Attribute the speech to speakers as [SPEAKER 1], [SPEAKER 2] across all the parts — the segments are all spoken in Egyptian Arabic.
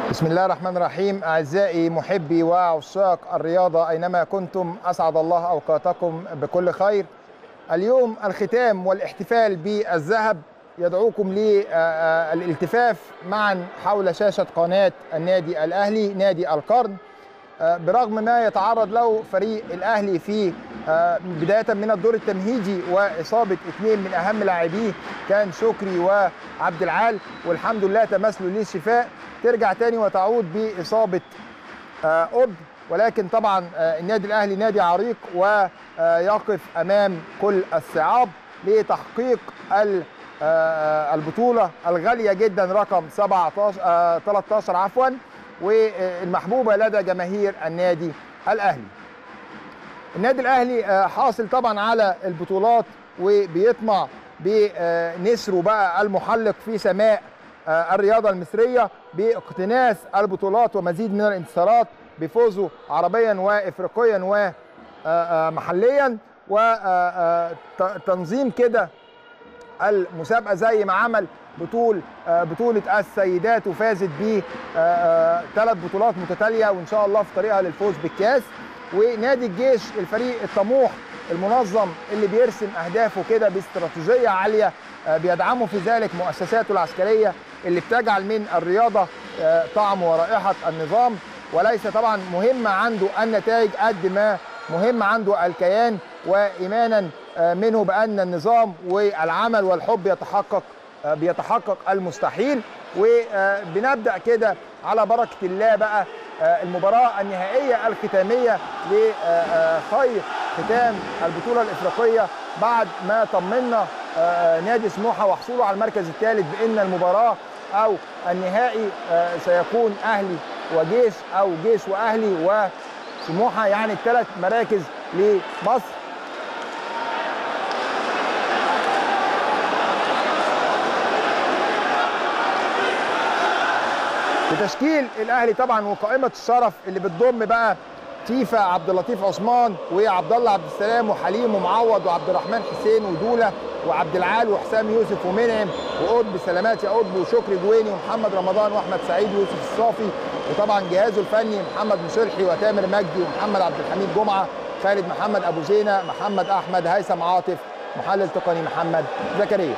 [SPEAKER 1] بسم الله الرحمن الرحيم أعزائي محبي وعشاق الرياضة أينما كنتم أسعد الله أوقاتكم بكل خير اليوم الختام والاحتفال بالذهب يدعوكم للالتفاف معا حول شاشة قناة النادي الأهلي نادي القرن برغم ما يتعرض له فريق الأهلي في بداية من الدور التمهيدي وإصابة اثنين من أهم لاعبيه كان شكري وعبد العال والحمد لله تمثلوا للشفاء ترجع تاني وتعود بإصابة قطب ولكن طبعا النادي الأهلي نادي عريق ويقف أمام كل الصعاب لتحقيق البطولة الغالية جدا رقم 17 13 عفوا والمحبوبة لدى جماهير النادي الأهلي النادي الأهلي حاصل طبعا على البطولات وبيطمع بنسره بقى المحلق في سماء الرياضة المصرية باقتناس البطولات ومزيد من الانتصارات بفوزه عربيا وافريقيا ومحليا وتنظيم كده المسابقه زي ما عمل بطول بطوله السيدات وفازت ب ثلاث بطولات متتاليه وان شاء الله في طريقها للفوز بالكاس ونادي الجيش الفريق الطموح المنظم اللي بيرسم اهدافه كده باستراتيجيه عاليه بيدعمه في ذلك مؤسساته العسكريه اللي بتجعل من الرياضه طعم ورائحه النظام وليس طبعا مهم عنده النتائج قد ما مهم عنده الكيان وايمانا منه بان النظام والعمل والحب يتحقق بيتحقق المستحيل وبنبدا كده على بركه الله بقى المباراه النهائيه الختاميه لخير ختام البطوله الافريقيه بعد ما طمنا نادي سموحه وحصوله على المركز الثالث بان المباراه او النهائي سيكون اهلي وجيش او جيش واهلي وسموحه يعني الثلاث مراكز لمصر بتشكيل الاهلي طبعا وقائمه الشرف اللي بتضم بقى تيفا عبد اللطيف عثمان وعبد الله عبد السلام وحليم ومعوض وعبد الرحمن حسين ودوله وعبد العال وحسام يوسف ومنعم وقطب سلامات يا قطب وشكري جويني ومحمد رمضان واحمد سعيد ويوسف الصافي وطبعا جهازه الفني محمد مشرحي وتامر مجدي ومحمد عبد الحميد جمعه خالد محمد ابو زينه محمد احمد هيثم عاطف محلل تقني محمد زكريا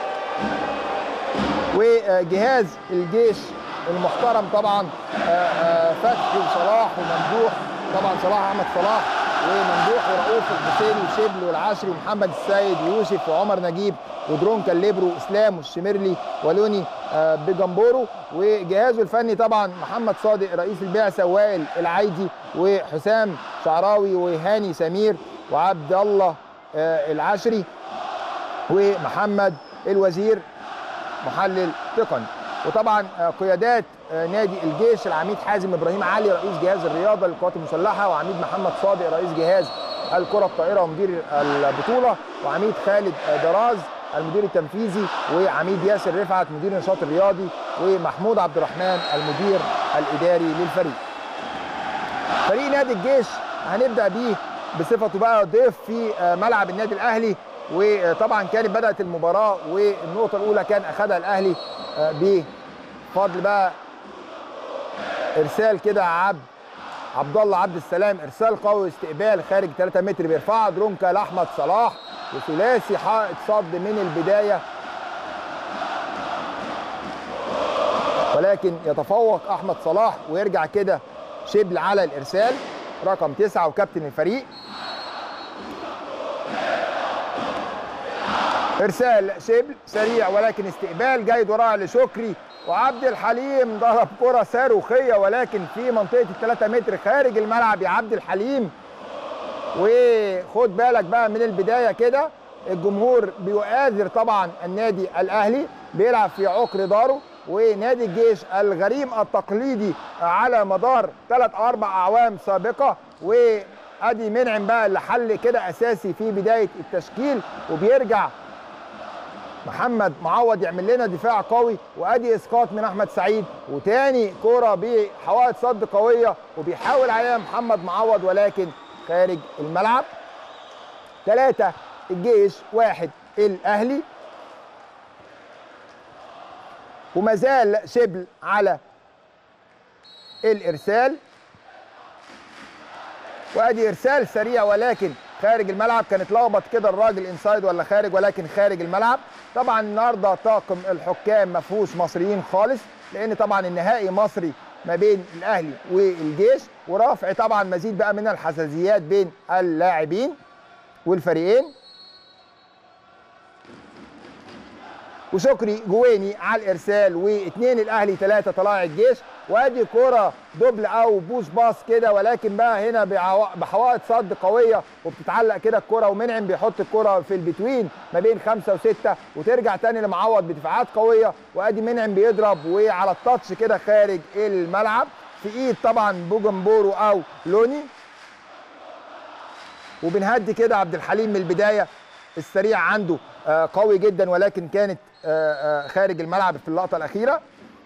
[SPEAKER 1] وجهاز الجيش المحترم طبعا فتحي وصلاح وممدوح طبعا صلاح احمد صلاح وممدوح ورؤوف الحسيني وشبل والعشري ومحمد السيد ويوسف وعمر نجيب ودرون كاليبرو واسلام والشميرلي ولوني بجمبورو وجهازه الفني طبعا محمد صادق رئيس البعثه وائل العايدي وحسام شعراوي وهاني سمير وعبد الله العشري ومحمد الوزير محلل تقني وطبعا قيادات نادي الجيش العميد حازم ابراهيم علي رئيس جهاز الرياضه للقوات المسلحه وعميد محمد صادق رئيس جهاز الكره الطائره ومدير البطوله وعميد خالد دراز المدير التنفيذي وعميد ياسر رفعت مدير النشاط الرياضي ومحمود عبد الرحمن المدير الاداري للفريق. فريق نادي الجيش هنبدا بيه بصفته بقى ضيف في ملعب النادي الاهلي وطبعا كانت بدات المباراه والنقطه الاولى كان اخذها الاهلي بفضل بقى ارسال كده عبد عبد الله عبد السلام ارسال قوي استقبال خارج 3 متر بيرفعها درونكا لاحمد صلاح وثلاثي حائط صد من البدايه ولكن يتفوق احمد صلاح ويرجع كده شبل على الارسال رقم تسعه وكابتن الفريق ارسال شبل سريع ولكن استقبال جيد وراء لشكري وعبد الحليم ضرب كره صاروخيه ولكن في منطقه الثلاثة متر خارج الملعب يا عبد الحليم وخد بالك بقى من البدايه كده الجمهور بيؤازر طبعا النادي الاهلي بيلعب في عقر داره ونادي الجيش الغريم التقليدي على مدار ثلاث او اربع اعوام سابقه وادي منعم بقى اللي حل كده اساسي في بدايه التشكيل وبيرجع محمد معوض يعمل لنا دفاع قوي وادي اسقاط من احمد سعيد وتاني كوره بحوائط صد قويه وبيحاول عليها محمد معوض ولكن خارج الملعب ثلاثة الجيش واحد الاهلي وما زال شبل على الارسال وادي ارسال سريع ولكن خارج الملعب كان اتلخبط كده الراجل انسايد ولا خارج ولكن خارج الملعب طبعا النهارده طاقم الحكام ما فيهوش مصريين خالص لان طبعا النهائي مصري ما بين الاهلي والجيش ورفع طبعا مزيد بقى من الحساسيات بين اللاعبين والفريقين وشكري جويني على الارسال واثنين الاهلي ثلاثه طلائع الجيش وادي كره دبل او بوش باص كده ولكن بقى هنا بحوائط صد قويه وبتتعلق كده الكره ومنعم بيحط الكره في البتوين ما بين خمسه وسته وترجع تاني لمعوض بدفاعات قويه وادي منعم بيضرب وعلى التاتش كده خارج الملعب في ايد طبعا بوجنبورو او لوني وبنهدي كده عبد الحليم من البدايه السريع عنده قوي جدا ولكن كانت خارج الملعب في اللقطه الاخيره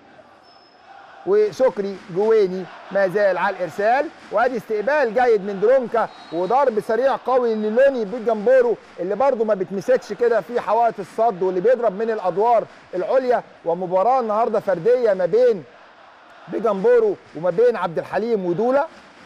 [SPEAKER 1] وشكري جويني ما زال على الارسال وادي استقبال جيد من درونكا وضرب سريع قوي للوني بجنبورو اللي برده ما بتمسكش كده في حوائط الصد واللي بيضرب من الادوار العليا ومباراه النهارده فرديه ما بين بجنبورو وما بين عبد الحليم ودولا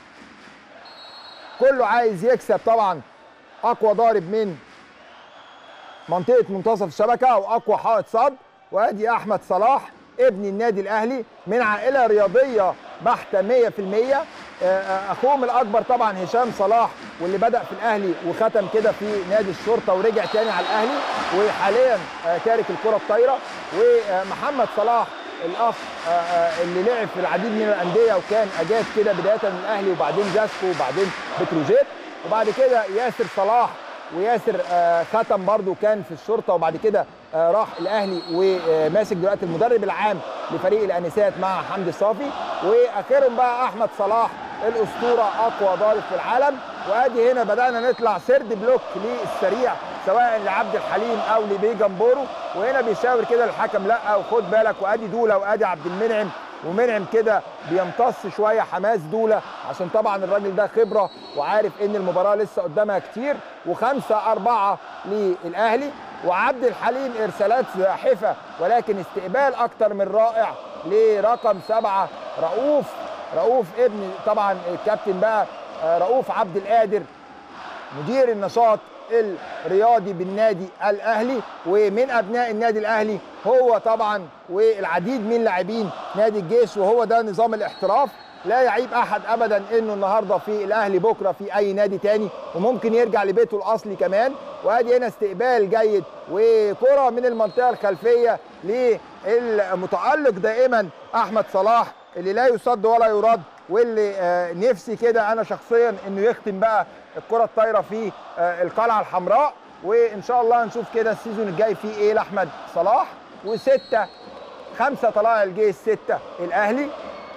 [SPEAKER 1] كله عايز يكسب طبعا اقوى ضارب من منطقه منتصف الشبكه او اقوى حائط صد وادي احمد صلاح ابن النادي الاهلي من عائله رياضيه بحته 100% اخوهم الاكبر طبعا هشام صلاح واللي بدا في الاهلي وختم كده في نادي الشرطه ورجع تاني على الاهلي وحاليا تارك الكره الطايره ومحمد صلاح الاخ اللي لعب في العديد من الانديه وكان اجاد كده بدايه من الاهلي وبعدين جاسكو وبعدين بتروجيت وبعد كده ياسر صلاح وياسر ختم برضو كان في الشرطه وبعد كده راح الاهلي وماسك دلوقتي المدرب العام لفريق الانسات مع حمدي الصافي واخرهم بقى احمد صلاح الاسطوره اقوى ضارب في العالم وادي هنا بدانا نطلع سرد بلوك للسريع سواء لعبد الحليم او لبيجنبورو وهنا بيشاور كده الحكم لا وخد بالك وادي دوله وادي عبد المنعم ومنعم كده بيمتص شويه حماس دوله عشان طبعا الراجل ده خبره وعارف ان المباراه لسه قدامها كتير وخمسه اربعه للاهلي وعبد الحليم ارسالات زاحفه ولكن استقبال اكتر من رائع لرقم سبعه رؤوف رؤوف ابن طبعا الكابتن بقى رؤوف عبد القادر مدير النشاط الرياضي بالنادي الاهلي ومن ابناء النادي الاهلي هو طبعا والعديد من لاعبين نادي الجيش وهو ده نظام الاحتراف لا يعيب احد ابدا انه النهارده في الاهلي بكره في اي نادي تاني وممكن يرجع لبيته الاصلي كمان وادي هنا استقبال جيد وكره من المنطقه الخلفيه للمتالق دائما احمد صلاح اللي لا يصد ولا يرد واللي آه نفسي كده انا شخصيا انه يختم بقى الكره الطايره في آه القلعه الحمراء وان شاء الله نشوف كده السيزون الجاي فيه ايه لاحمد صلاح وسته خمسه طلائع الجيش سته الاهلي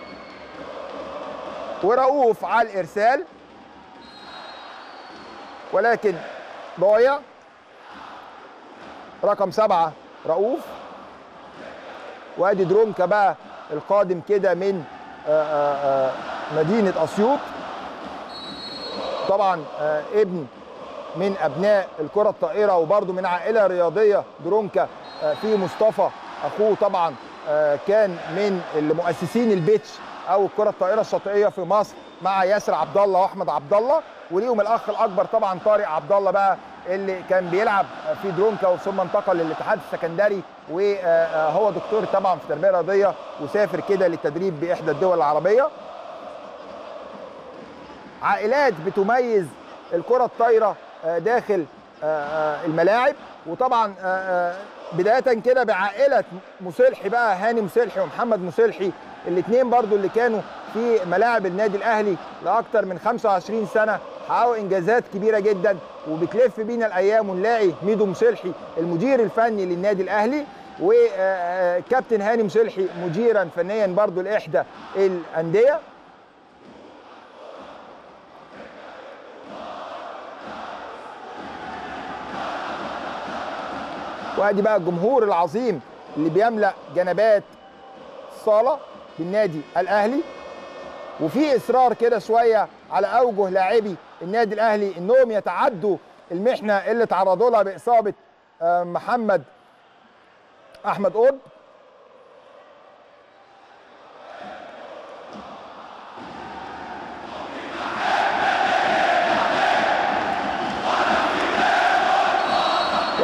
[SPEAKER 1] ورؤوف على الارسال ولكن ضايع رقم سبعه رؤوف وادي درونكا بقى القادم كده من آآ آآ مدينه اسيوط طبعا ابن من ابناء الكره الطائره وبرده من عائله رياضيه درونكا في مصطفى اخوه طبعا كان من المؤسسين البيتش او الكره الطائره الشاطئيه في مصر مع ياسر عبد الله واحمد عبد الله وليهم الاخ الاكبر طبعا طارق عبد الله بقى اللي كان بيلعب في درونكا ثم انتقل للاتحاد السكندري وهو دكتور طبعا في التربيه الرياضيه وسافر كده للتدريب باحدى الدول العربيه عائلات بتميز الكره الطايره داخل الملاعب وطبعا بدايه كده بعائله مسلحي بقى هاني مسلحي ومحمد مسلحي الاثنين برضو اللي كانوا في ملاعب النادي الاهلي لاكثر من 25 سنه حققوا انجازات كبيره جدا وبتلف بينا الايام ونلاقي ميدو مسلحي المدير الفني للنادي الاهلي وكابتن هاني مسلحي مديرا فنيا برضو لاحدى الانديه وادي بقى الجمهور العظيم اللي بيملا جنبات الصاله بالنادي الاهلي وفي اصرار كده شويه على اوجه لاعبي النادي الاهلي انهم يتعدوا المحنه اللي تعرضوا لها باصابه محمد احمد قطب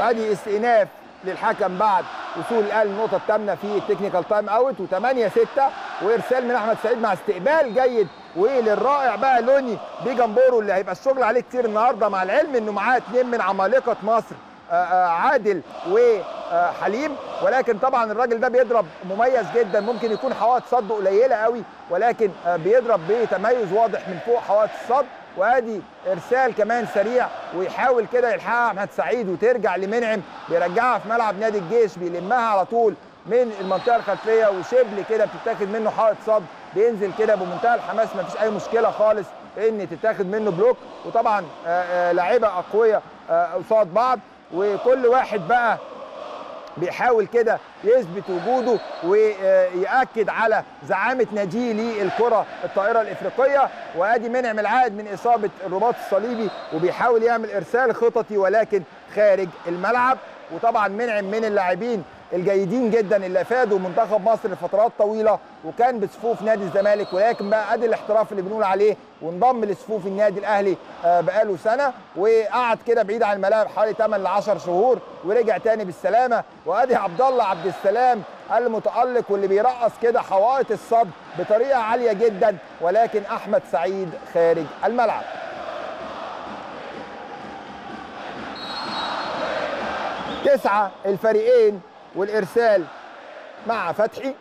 [SPEAKER 1] وادي استئناف للحكم بعد وصول الاهلي النقطه الثامنه في التكنيكال تايم اوت و8 6 وارسال من احمد سعيد مع استقبال جيد وللرائع بقى لوني بيجامبورو اللي هيبقى الشغل عليه كتير النهارده مع العلم انه معاه اثنين من عمالقه مصر عادل وحليم ولكن طبعا الراجل ده بيضرب مميز جدا ممكن يكون حوائط صد قليله قوي ولكن بيضرب بتميز واضح من فوق حوائط الصد وادي ارسال كمان سريع ويحاول كده يلحقها احمد سعيد وترجع لمنعم بيرجعها في ملعب نادي الجيش بيلمها على طول من المنطقه الخلفيه وشبل كده بتتاخد منه حائط صد بينزل كده بمنتهى الحماس ما فيش اي مشكله خالص ان تتاخد منه بلوك وطبعا لاعيبه اقوياء قصاد بعض وكل واحد بقى بيحاول كده يثبت وجوده ويأكد على زعامة ناديه للكرة الطائرة الإفريقية وأدي منعم العائد من إصابة الرباط الصليبي وبيحاول يعمل إرسال خططي ولكن خارج الملعب وطبعا منعم من اللاعبين الجيدين جدا اللي افادوا منتخب مصر لفترات طويله وكان بصفوف نادي الزمالك ولكن بقى ادي الاحتراف اللي بنقول عليه وانضم لصفوف النادي الاهلي بقاله سنه وقعد كده بعيد عن الملاعب حوالي 8 ل 10 شهور ورجع تاني بالسلامه وادي عبد الله عبد السلام المتالق واللي بيرقص كده حوائط الصد بطريقه عاليه جدا ولكن احمد سعيد خارج الملعب تسعة الفريقين والإرسال مع فتحي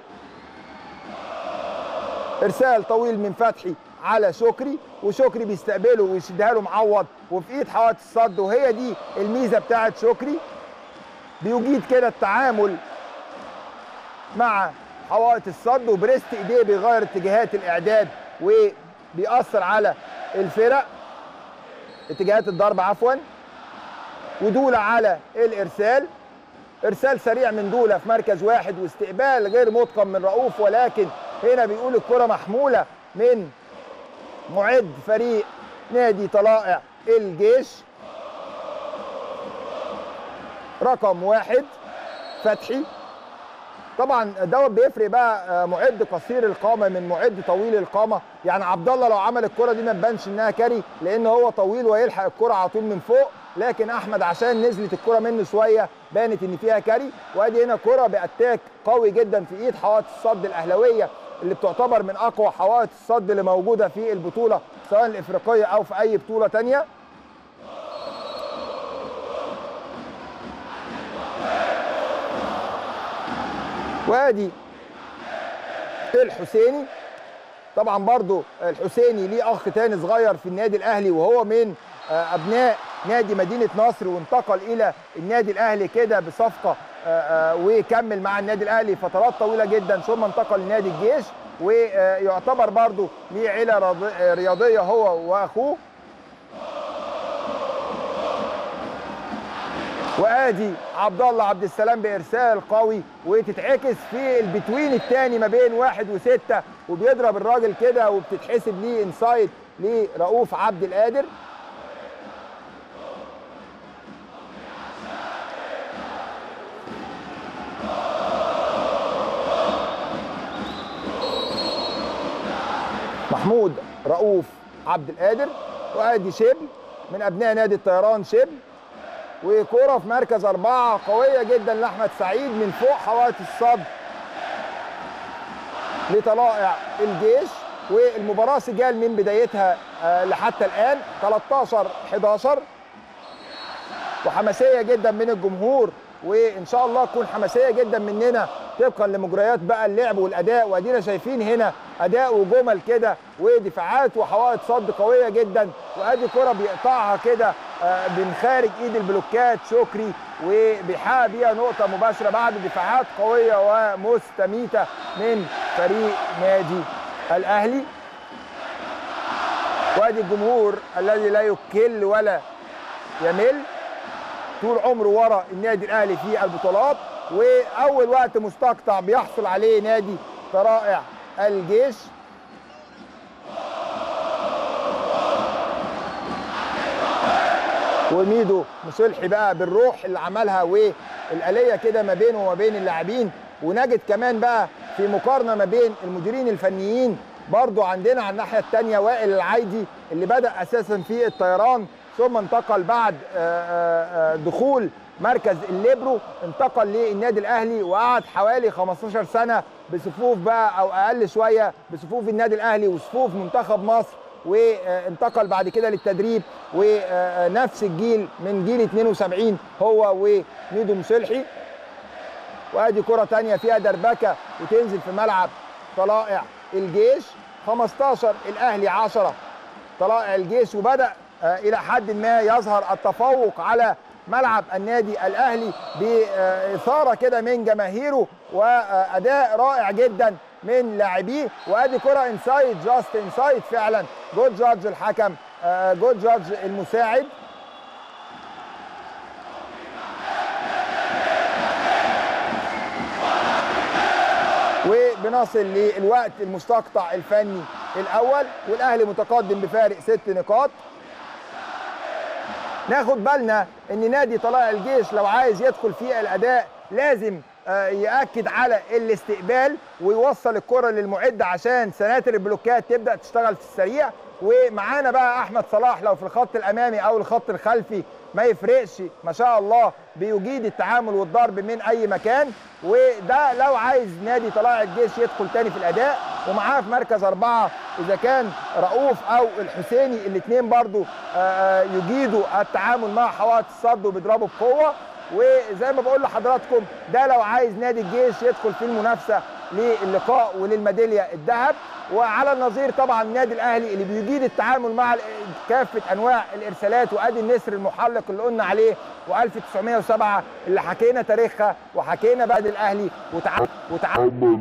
[SPEAKER 1] إرسال طويل من فتحي على شكري وشكري بيستقبله ويشدها له معوض وفي ايد حوائط الصد وهي دي الميزه بتاعت شكري بيجيد كده التعامل مع حوائط الصد وبريست ايديه بيغير اتجاهات الاعداد وبيأثر على الفرق اتجاهات الضرب عفوا ودولة على الارسال ارسال سريع من دوله في مركز واحد واستقبال غير متقن من رؤوف ولكن هنا بيقول الكره محموله من معد فريق نادي طلائع الجيش رقم واحد فتحي طبعا دوت بيفرق بقى معد قصير القامه من معد طويل القامه يعني عبد الله لو عمل الكره دي ما تبانش انها كاري لان هو طويل ويلحق الكره على طول من فوق لكن احمد عشان نزلت الكره منه شويه بانت ان فيها كاري وادي هنا كره باتاك قوي جدا في ايد حوائط الصد الاهلاويه اللي بتعتبر من اقوى حوائط الصد اللي موجوده في البطوله سواء الافريقيه او في اي بطوله ثانيه وادي الحسيني طبعا برضو الحسيني ليه اخ تاني صغير في النادي الاهلي وهو من ابناء نادي مدينه نصر وانتقل الى النادي الاهلي كده بصفقه وكمل مع النادي الاهلي فترات طويله جدا ثم انتقل لنادي الجيش ويعتبر برضو ليه عيله رياضيه هو واخوه وادي عبد الله عبد السلام بارسال قوي وتتعكس في البتوين الثاني ما بين واحد وسته وبيضرب الراجل كده وبتتحسب ليه انسايد لرؤوف عبد القادر محمود رؤوف عبد القادر وادي شبل من ابناء نادي الطيران شبل وكرة في مركز أربعة قوية جدا لأحمد سعيد من فوق حوائط الصد لطلائع الجيش والمباراة سجال من بدايتها لحتى الآن 13 11 وحماسية جدا من الجمهور وإن شاء الله تكون حماسية جدا مننا طبقا لمجريات بقى اللعب والأداء وأدينا شايفين هنا أداء وجمل كده ودفاعات وحوائط صد قوية جدا وأدي كرة بيقطعها كده من خارج ايد البلوكات شكري وبيحقق بيها نقطة مباشرة بعد دفاعات قوية ومستميتة من فريق نادي الأهلي وادي الجمهور الذي لا يكل ولا يمل طول عمره ورا النادي الأهلي في البطولات وأول وقت مستقطع بيحصل عليه نادي طرائع الجيش وميدو مصلحي بقى بالروح اللي عملها والآلية كده ما بينه وما بين اللاعبين ونجد كمان بقى في مقارنة ما بين المديرين الفنيين برضو عندنا على الناحية الثانية وائل العايدي اللي بدأ أساسا في الطيران ثم انتقل بعد دخول مركز الليبرو انتقل للنادي الاهلي وقعد حوالي 15 سنه بصفوف بقى او اقل شويه بصفوف النادي الاهلي وصفوف منتخب مصر وانتقل بعد كده للتدريب ونفس الجيل من جيل 72 هو وميدو مصلحي وادي كره تانية فيها دربكه وتنزل في ملعب طلائع الجيش 15 الاهلي 10 طلائع الجيش وبدا الى حد ما يظهر التفوق على ملعب النادي الاهلي باثاره كده من جماهيره واداء رائع جدا من لاعبيه وادي كره انسايد جاست انسايد فعلا جود جادج الحكم جود جادج المساعد وبنصل للوقت المستقطع الفني الاول والاهلي متقدم بفارق ست نقاط ناخد بالنا ان نادي طلائع الجيش لو عايز يدخل في الاداء لازم ياكد على الاستقبال ويوصل الكره للمعد عشان سناتر البلوكات تبدا تشتغل في السريع ومعانا بقى احمد صلاح لو في الخط الامامي او الخط الخلفي ما يفرقش ما شاء الله بيجيد التعامل والضرب من اي مكان وده لو عايز نادي طلائع الجيش يدخل تاني في الاداء ومعاه في مركز اربعه اذا كان رؤوف او الحسيني الاثنين برضو يجيدوا التعامل مع حوائط الصد وبيضربوا بقوه وزي ما بقول لحضراتكم ده لو عايز نادي الجيش يدخل في المنافسه للقاء وللميداليه الذهب وعلى النظير طبعا النادي الاهلي اللي بيجيد التعامل مع كافه انواع الارسالات وادي النسر المحلق اللي قلنا عليه و1907 اللي حكينا تاريخها وحكينا بقى الاهلي وتعامل وتعامل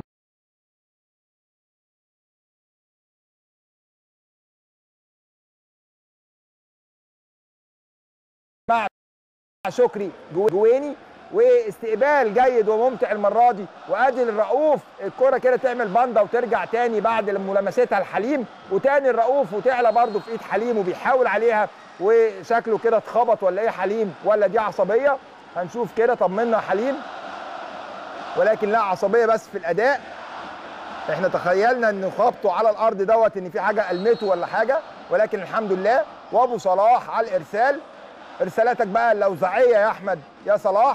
[SPEAKER 1] مع شكري جويني واستقبال جيد وممتع المره دي وادي للرؤوف الكره كده تعمل باندا وترجع تاني بعد ملامستها لحليم وتاني الرؤوف وتعلى برده في ايد حليم وبيحاول عليها وشكله كده اتخبط ولا ايه حليم ولا دي عصبيه هنشوف كده طمنا حليم ولكن لا عصبيه بس في الاداء احنا تخيلنا ان خبطه على الارض دوت ان في حاجه المته ولا حاجه ولكن الحمد لله وابو صلاح على الارسال ارسالاتك بقى اللوزعيه يا احمد يا صلاح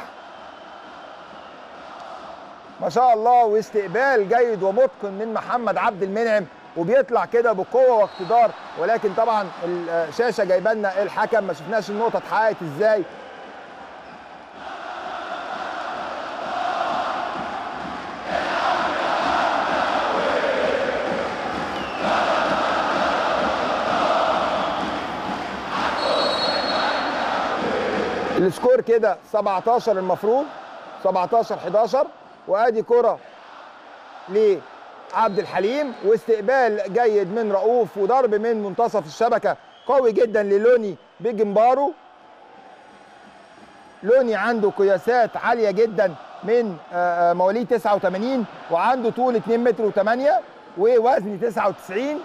[SPEAKER 1] ما شاء الله واستقبال جيد ومتقن من محمد عبد المنعم وبيطلع كده بقوه واقتدار ولكن طبعا الشاشه جايبه لنا الحكم ما شفناش النقطه اتحققت ازاي السكور كده 17 المفروض 17 11 وادي كره لعبد الحليم واستقبال جيد من رؤوف وضرب من منتصف الشبكه قوي جدا للوني بجمبارو لوني عنده قياسات عاليه جدا من مواليد 89 وعنده طول 2 متر و8 ووزن 99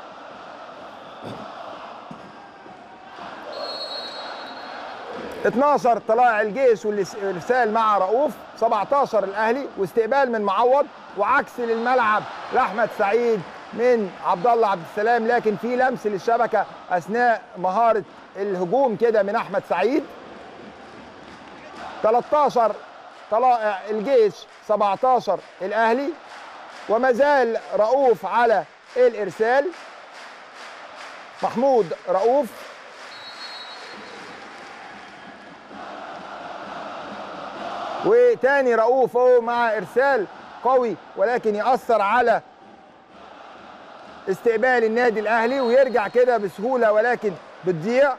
[SPEAKER 1] 12 طلائع الجيش والارسال مع رؤوف 17 الاهلي واستقبال من معوض وعكس للملعب لاحمد سعيد من عبد الله عبد السلام لكن في لمس للشبكه اثناء مهاره الهجوم كده من احمد سعيد 13 طلائع الجيش 17 الاهلي وما زال رؤوف على الارسال محمود رؤوف وتاني رؤوف اهو مع ارسال قوي ولكن ياثر على استقبال النادي الاهلي ويرجع كده بسهوله ولكن بتضيع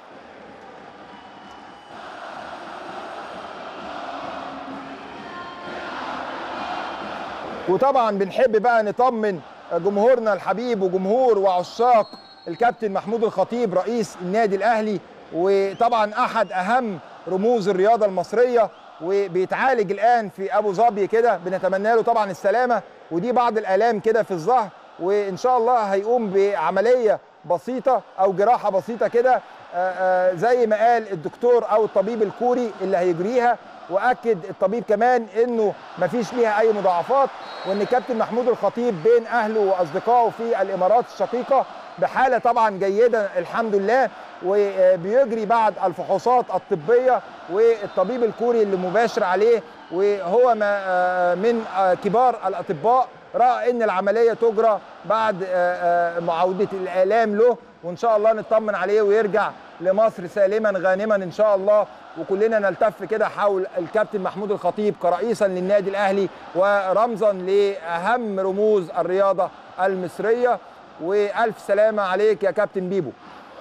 [SPEAKER 1] وطبعا بنحب بقى نطمن جمهورنا الحبيب وجمهور وعشاق الكابتن محمود الخطيب رئيس النادي الاهلي وطبعا احد اهم رموز الرياضه المصريه وبيتعالج الان في ابو ظبي كده بنتمنى له طبعا السلامه ودي بعض الالام كده في الظهر وان شاء الله هيقوم بعمليه بسيطه او جراحه بسيطه كده زي ما قال الدكتور او الطبيب الكوري اللي هيجريها واكد الطبيب كمان انه مفيش ليها اي مضاعفات وان كابتن محمود الخطيب بين اهله واصدقائه في الامارات الشقيقه بحاله طبعا جيده الحمد لله وبيجري بعض الفحوصات الطبيه والطبيب الكوري اللي مباشر عليه وهو ما من كبار الاطباء راى ان العمليه تجرى بعد معاوده الالام له وان شاء الله نطمن عليه ويرجع لمصر سالما غانما ان شاء الله وكلنا نلتف كده حول الكابتن محمود الخطيب كرئيسا للنادي الاهلي ورمزا لاهم رموز الرياضه المصريه والف سلامه عليك يا كابتن بيبو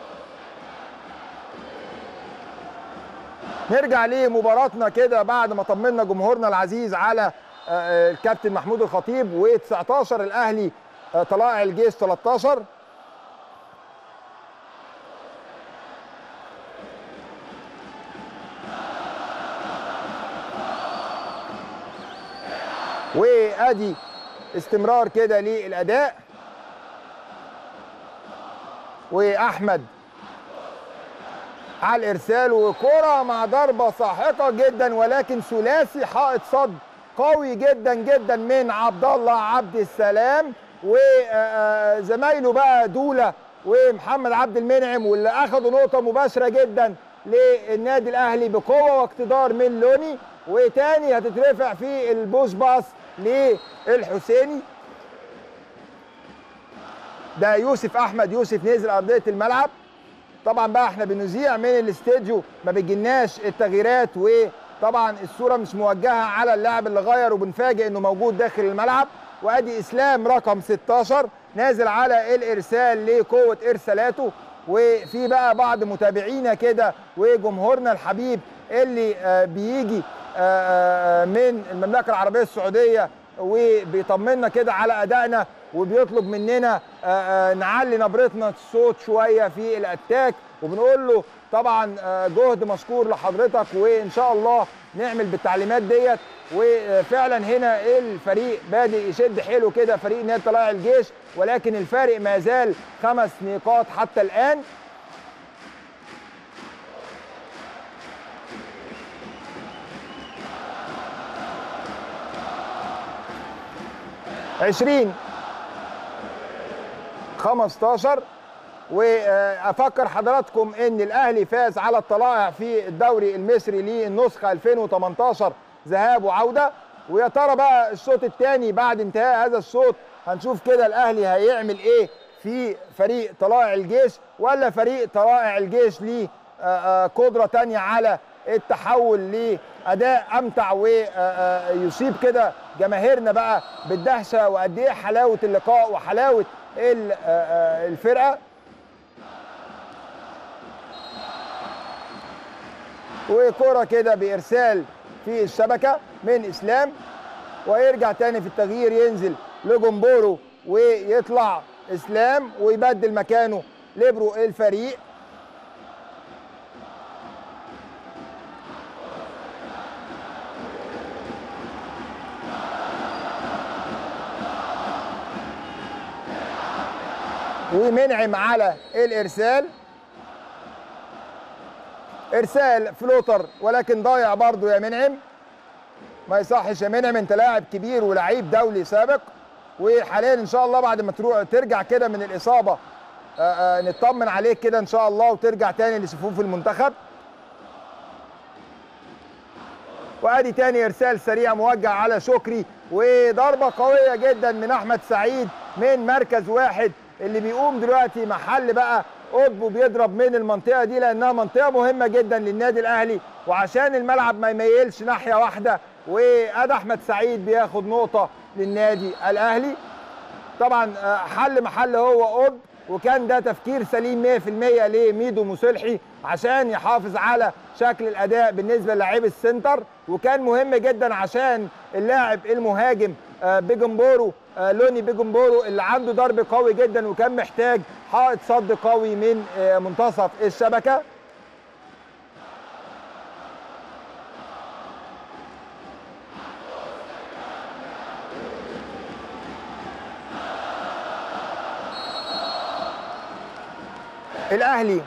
[SPEAKER 1] نرجع لمباراتنا كده بعد ما طمنا جمهورنا العزيز على الكابتن محمود الخطيب و19 الاهلي طلائع الجيش 13 وادي استمرار كده للاداء واحمد على الارسال وكره مع ضربه ساحقه جدا ولكن ثلاثي حائط صد قوي جدا جدا من عبد الله عبد السلام وزمايله بقى دوله ومحمد عبد المنعم واللي اخذوا نقطه مباشره جدا للنادي الاهلي بقوه واقتدار من لوني وتاني هتترفع في البوش باص للحسيني ده يوسف احمد يوسف نزل ارضيه الملعب طبعا بقى احنا بنذيع من الاستديو ما بتجيلناش التغييرات وطبعا الصوره مش موجهه على اللاعب اللي غير وبنفاجئ انه موجود داخل الملعب وادي اسلام رقم 16 نازل على الارسال لقوه ارسالاته وفي بقى بعض متابعينا كده وجمهورنا الحبيب اللي بيجي من المملكه العربيه السعوديه وبيطمنا كده على ادائنا وبيطلب مننا نعلي نبرتنا الصوت شويه في الاتاك وبنقول له طبعا جهد مشكور لحضرتك وان شاء الله نعمل بالتعليمات ديت وفعلا هنا الفريق بادئ يشد حيله كده فريق نادي طلائع الجيش ولكن الفارق ما زال خمس نقاط حتى الان عشرين خمستاشر وافكر حضراتكم ان الاهلي فاز على الطلائع في الدوري المصري للنسخه 2018 ذهاب وعوده ويا ترى بقى الشوط الثاني بعد انتهاء هذا الشوط هنشوف كده الاهلي هيعمل ايه في فريق طلائع الجيش ولا فريق طلائع الجيش ليه قدره ثانيه على التحول لاداء امتع ويصيب كده جماهيرنا بقى بالدهشه وقد ايه حلاوه اللقاء وحلاوه الفرقه وكرة كده بإرسال في الشبكة من إسلام ويرجع تاني في التغيير ينزل لجمبورو ويطلع إسلام ويبدل مكانه ليبرو الفريق ومنعم على الارسال ارسال فلوتر ولكن ضايع برضه يا منعم ما يصحش يا منعم انت لاعب كبير ولعيب دولي سابق وحاليا ان شاء الله بعد ما تروح ترجع كده من الاصابه آآ آآ نطمن عليك كده ان شاء الله وترجع تاني لصفوف المنتخب وادي تاني ارسال سريع موجه على شكري وضربه قويه جدا من احمد سعيد من مركز واحد اللي بيقوم دلوقتي محل بقى قطبه بيضرب من المنطقه دي لانها منطقه مهمه جدا للنادي الاهلي وعشان الملعب ما يميلش ناحيه واحده وادي احمد سعيد بياخد نقطه للنادي الاهلي طبعا حل محل هو قطب وكان ده تفكير سليم 100% لميدو مصلحي عشان يحافظ على شكل الاداء بالنسبه للاعيب السنتر وكان مهم جدا عشان اللاعب المهاجم بيجمبورو لوني بيجمبورو اللي عنده ضرب قوي جدا وكان محتاج حائط صد قوي من منتصف الشبكه الاهلي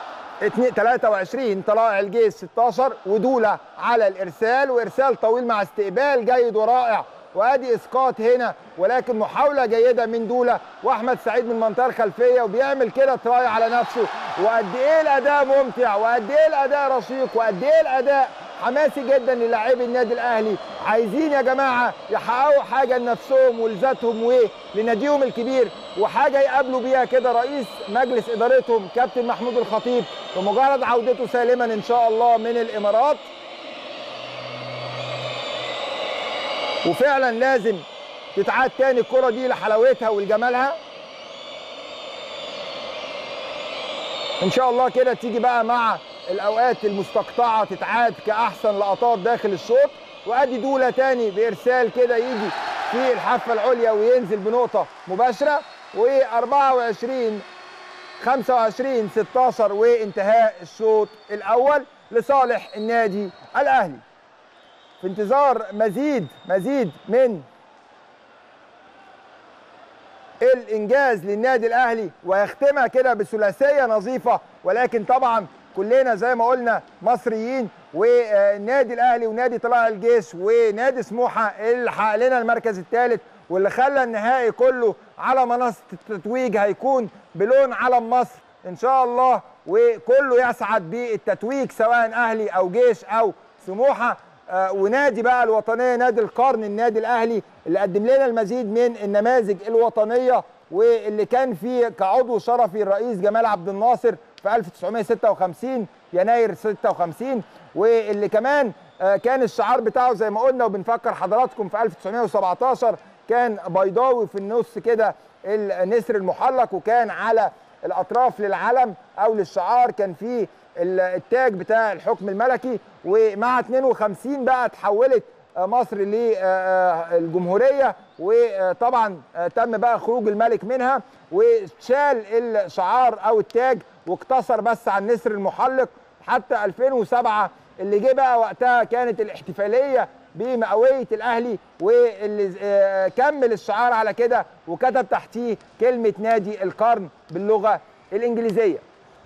[SPEAKER 1] 23 طلائع الجيش 16 ودوله على الارسال وارسال طويل مع استقبال جيد ورائع وادي اسقاط هنا ولكن محاوله جيده من دوله واحمد سعيد من المنطقه الخلفيه وبيعمل كده تراي على نفسه وقد ايه الاداء ممتع وقد ايه الاداء رشيق وقد ايه الاداء حماسي جدا للاعبي النادي الاهلي عايزين يا جماعه يحققوا حاجه لنفسهم ولذاتهم ولناديهم الكبير وحاجه يقابلوا بيها كده رئيس مجلس ادارتهم كابتن محمود الخطيب بمجرد عودته سالما ان شاء الله من الامارات وفعلا لازم تتعاد تاني الكره دي لحلاوتها ولجمالها ان شاء الله كده تيجي بقى مع الاوقات المستقطعه تتعاد كاحسن لقطات داخل الشوط وادي دوله تاني بارسال كده يجي في الحافه العليا وينزل بنقطه مباشره و24 25 16 وانتهاء الشوط الاول لصالح النادي الاهلي في انتظار مزيد مزيد من الانجاز للنادي الاهلي ويختمها كده بثلاثيه نظيفه ولكن طبعا كلنا زي ما قلنا مصريين والنادي الاهلي ونادي طلائع الجيش ونادي سموحه اللي حقق لنا المركز الثالث واللي خلى النهائي كله على منصه التتويج هيكون بلون علم مصر ان شاء الله وكله يسعد بالتتويج سواء اهلي او جيش او سموحه آه ونادي بقى الوطنيه نادي القرن النادي الاهلي اللي قدم لنا المزيد من النماذج الوطنيه واللي كان فيه كعضو شرفي الرئيس جمال عبد الناصر في 1956 يناير 56 واللي كمان آه كان الشعار بتاعه زي ما قلنا وبنفكر حضراتكم في 1917 كان بيضاوي في النص كده النسر المحلق وكان على الاطراف للعلم او للشعار كان فيه التاج بتاع الحكم الملكي ومع 52 بقى تحولت مصر للجمهوريه وطبعا تم بقى خروج الملك منها وشال الشعار او التاج واقتصر بس على النسر المحلق حتى 2007 اللي جه بقى وقتها كانت الاحتفاليه بمئويه الاهلي واللي كمل الشعار على كده وكتب تحتيه كلمه نادي القرن باللغه الانجليزيه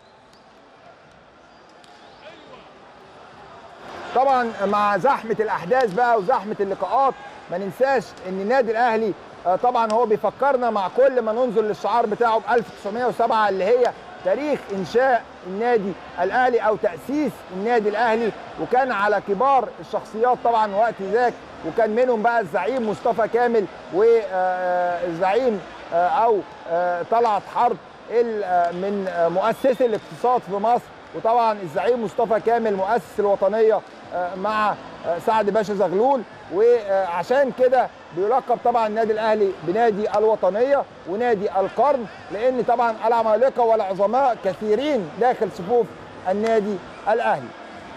[SPEAKER 1] طبعا مع زحمه الاحداث بقى وزحمه اللقاءات ما ننساش ان النادي الاهلي طبعا هو بيفكرنا مع كل ما ننظر للشعار بتاعه ب 1907 اللي هي تاريخ انشاء النادي الاهلي او تاسيس النادي الاهلي وكان على كبار الشخصيات طبعا وقت ذاك وكان منهم بقى الزعيم مصطفى كامل والزعيم او طلعت حرب من مؤسسي الاقتصاد في مصر وطبعا الزعيم مصطفى كامل مؤسس الوطنيه مع سعد باشا زغلول وعشان كده بيلقب طبعا النادي الاهلي بنادي الوطنيه ونادي القرن لان طبعا العمالقه والعظماء كثيرين داخل صفوف النادي الاهلي.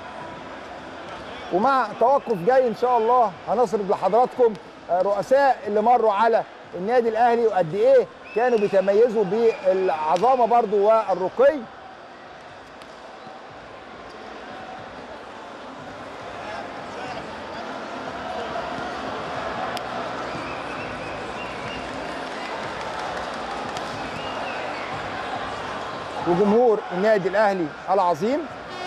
[SPEAKER 1] ومع توقف جاي ان شاء الله هنصرف لحضراتكم رؤساء اللي مروا على النادي الاهلي وقد ايه كانوا بيتميزوا بالعظامه برضو والرقي وجمهور النادي الاهلي العظيم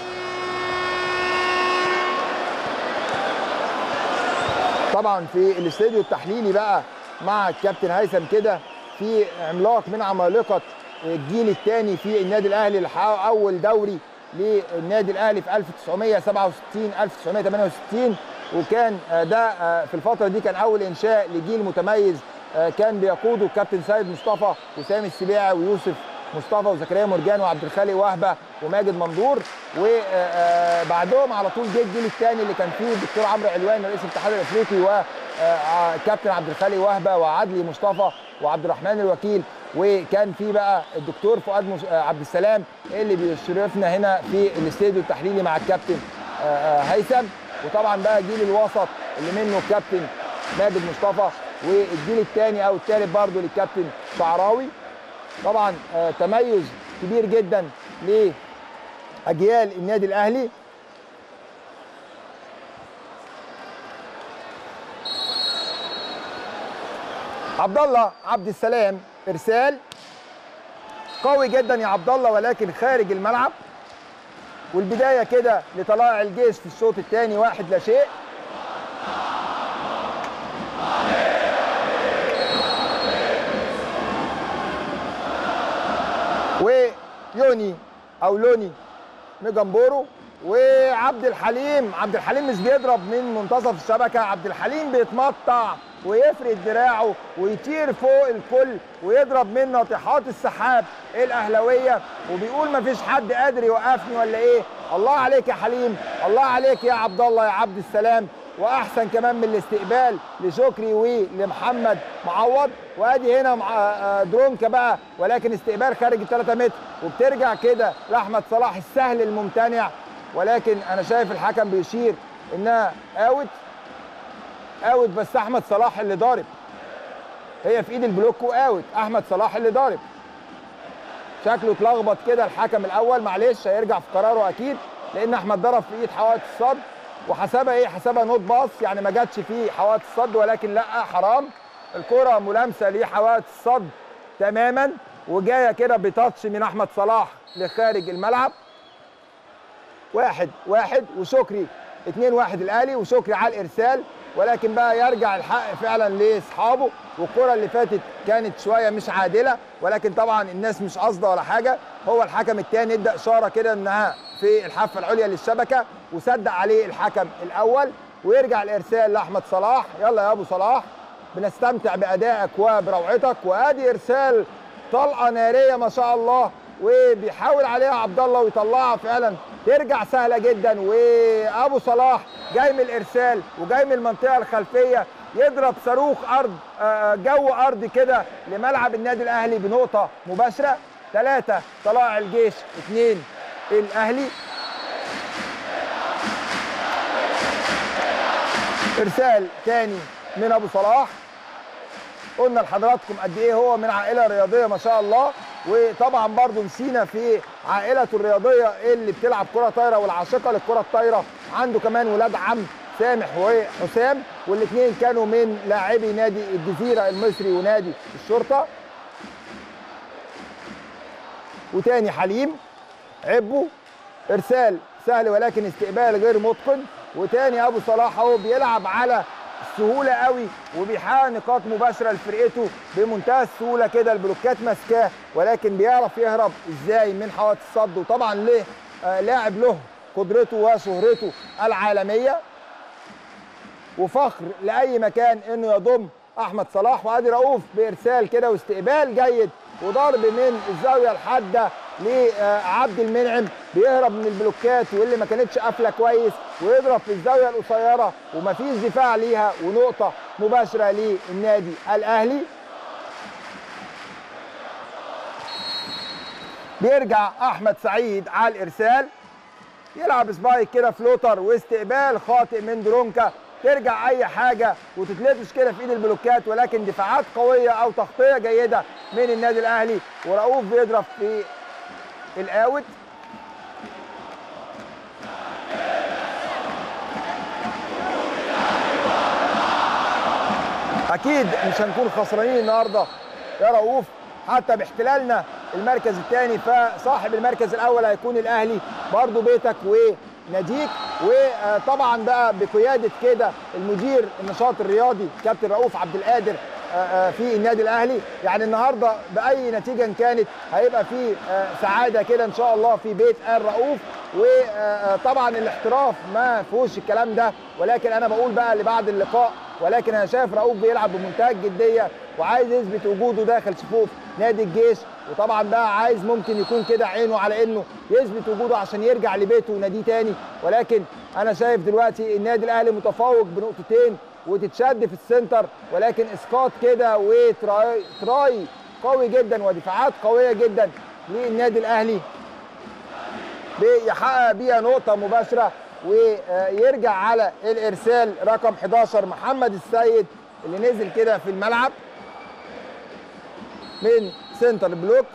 [SPEAKER 1] طبعا في الاستوديو التحليلي بقى مع الكابتن هيثم كده في عملاق من عمالقه الجيل الثاني في النادي الاهلي اللي حقق اول دوري للنادي الاهلي في 1967 1968 وكان ده في الفتره دي كان اول انشاء لجيل متميز كان بيقوده الكابتن سيد مصطفى وسامي السبيعي ويوسف مصطفى وزكريا مرجان وعبد الخالق وهبه وماجد مندور وبعدهم على طول جه الجيل الثاني اللي كان فيه الدكتور عمرو علوان رئيس الاتحاد الافريقي وكابتن عبد الخالق وهبه وعدلي مصطفى وعبد الرحمن الوكيل وكان في بقى الدكتور فؤاد مش... عبد السلام اللي بيشرفنا هنا في الاستوديو التحليلي مع الكابتن هيثم وطبعا بقى الجيل الوسط اللي منه الكابتن ماجد مصطفى والجيل الثاني او الثالث برضه للكابتن شعراوي طبعا تميز كبير جدا لاجيال النادي الاهلي عبد الله عبد السلام ارسال قوي جدا يا عبد الله ولكن خارج الملعب والبدايه كده لطلائع الجيش في الشوط الثاني واحد لا شيء ويوني او لوني ميجامبورو وعبد الحليم عبد الحليم مش بيضرب من منتصف الشبكه عبد الحليم بيتمطع ويفرد دراعه ويطير فوق الكل ويضرب من ناطحات السحاب الاهلاويه وبيقول ما فيش حد قادر يوقفني ولا ايه الله عليك يا حليم الله عليك يا عبد الله يا عبد السلام واحسن كمان من الاستقبال لشكري ولمحمد معوض وادي هنا مع درونكا بقى ولكن استقبال خارج ال 3 متر وبترجع كده لاحمد صلاح السهل الممتنع ولكن انا شايف الحكم بيشير انها اوت اوت بس احمد صلاح اللي ضارب هي في ايد البلوك واوت احمد صلاح اللي ضارب شكله اتلخبط كده الحكم الاول معلش هيرجع في قراره اكيد لان احمد ضرب في ايد حوائط الصد وحسبها ايه حسبها نوت باص يعني ما جاتش في حوائط الصد ولكن لا حرام الكره ملامسه لحوائط الصد تماما وجايه كده بتاتش من احمد صلاح لخارج الملعب واحد واحد وشكري اتنين واحد الاهلي وشكري على الارسال ولكن بقى يرجع الحق فعلا لاصحابه والكره اللي فاتت كانت شويه مش عادله ولكن طبعا الناس مش قاصده ولا حاجه هو الحكم الثاني ادى اشاره كده انها في الحافه العليا للشبكه وصدق عليه الحكم الاول ويرجع الارسال لاحمد صلاح يلا يا ابو صلاح بنستمتع بادائك وبروعتك وادي ارسال طلقه ناريه ما شاء الله وبيحاول عليها عبد الله ويطلعها فعلا ترجع سهله جدا وابو صلاح جاي من الارسال وجاي من المنطقه الخلفيه يضرب صاروخ ارض جو ارض كده لملعب النادي الاهلي بنقطه مباشره ثلاثه طلائع الجيش اثنين الاهلي ارسال ثاني من ابو صلاح قلنا لحضراتكم قد ايه هو من عائله رياضيه ما شاء الله وطبعا برضو نسينا في عائلته الرياضيه اللي بتلعب كره طايره والعاشقه للكره الطايره عنده كمان ولاد عم سامح وحسام والاثنين كانوا من لاعبي نادي الجزيره المصري ونادي الشرطه وتاني حليم عبو ارسال سهل ولكن استقبال غير متقن وتاني ابو صلاح اهو بيلعب على السهوله قوي وبيحقق نقاط مباشره لفرقته بمنتهى السهوله كده البلوكات ماسكاه ولكن بيعرف يهرب ازاي من حوائط الصد وطبعا ليه آه لاعب له قدرته وشهرته العالميه وفخر لاي مكان انه يضم احمد صلاح وادي رؤوف بارسال كده واستقبال جيد وضرب من الزاويه الحاده لعبد المنعم بيهرب من البلوكات واللي ما كانتش قافله كويس ويضرب في الزاويه القصيره ومفيش دفاع ليها ونقطه مباشره للنادي الاهلي بيرجع احمد سعيد على الارسال يلعب سبايك كده فلوتر واستقبال خاطئ من درونكا ترجع اي حاجه وتتلبس كده في ايد البلوكات ولكن دفاعات قويه او تغطيه جيده من النادي الاهلي ورؤوف بيضرب في الاوت اكيد مش هنكون خسرانين النهارده يا رؤوف حتى باحتلالنا المركز الثاني فصاحب المركز الاول هيكون الاهلي برضو بيتك وناديك وطبعا بقى بقياده كده المدير النشاط الرياضي كابتن رؤوف عبد القادر في النادي الاهلي يعني النهارده باي نتيجه إن كانت هيبقى في سعاده كده ان شاء الله في بيت ال رؤوف وطبعا الاحتراف ما فيهوش الكلام ده ولكن انا بقول بقى اللي بعد اللقاء ولكن انا شايف رؤوف بيلعب بمنتهى الجديه وعايز يثبت وجوده داخل صفوف نادي الجيش وطبعا بقى عايز ممكن يكون كده عينه على انه يثبت وجوده عشان يرجع لبيته وناديه تاني ولكن انا شايف دلوقتي النادي الاهلي متفوق بنقطتين وتتشد في السنتر ولكن اسقاط كده وتراي تراي قوي جدا ودفاعات قويه جدا للنادي الاهلي بيحقق بيها نقطه مباشره ويرجع على الارسال رقم 11 محمد السيد اللي نزل كده في الملعب من سنتر بلوك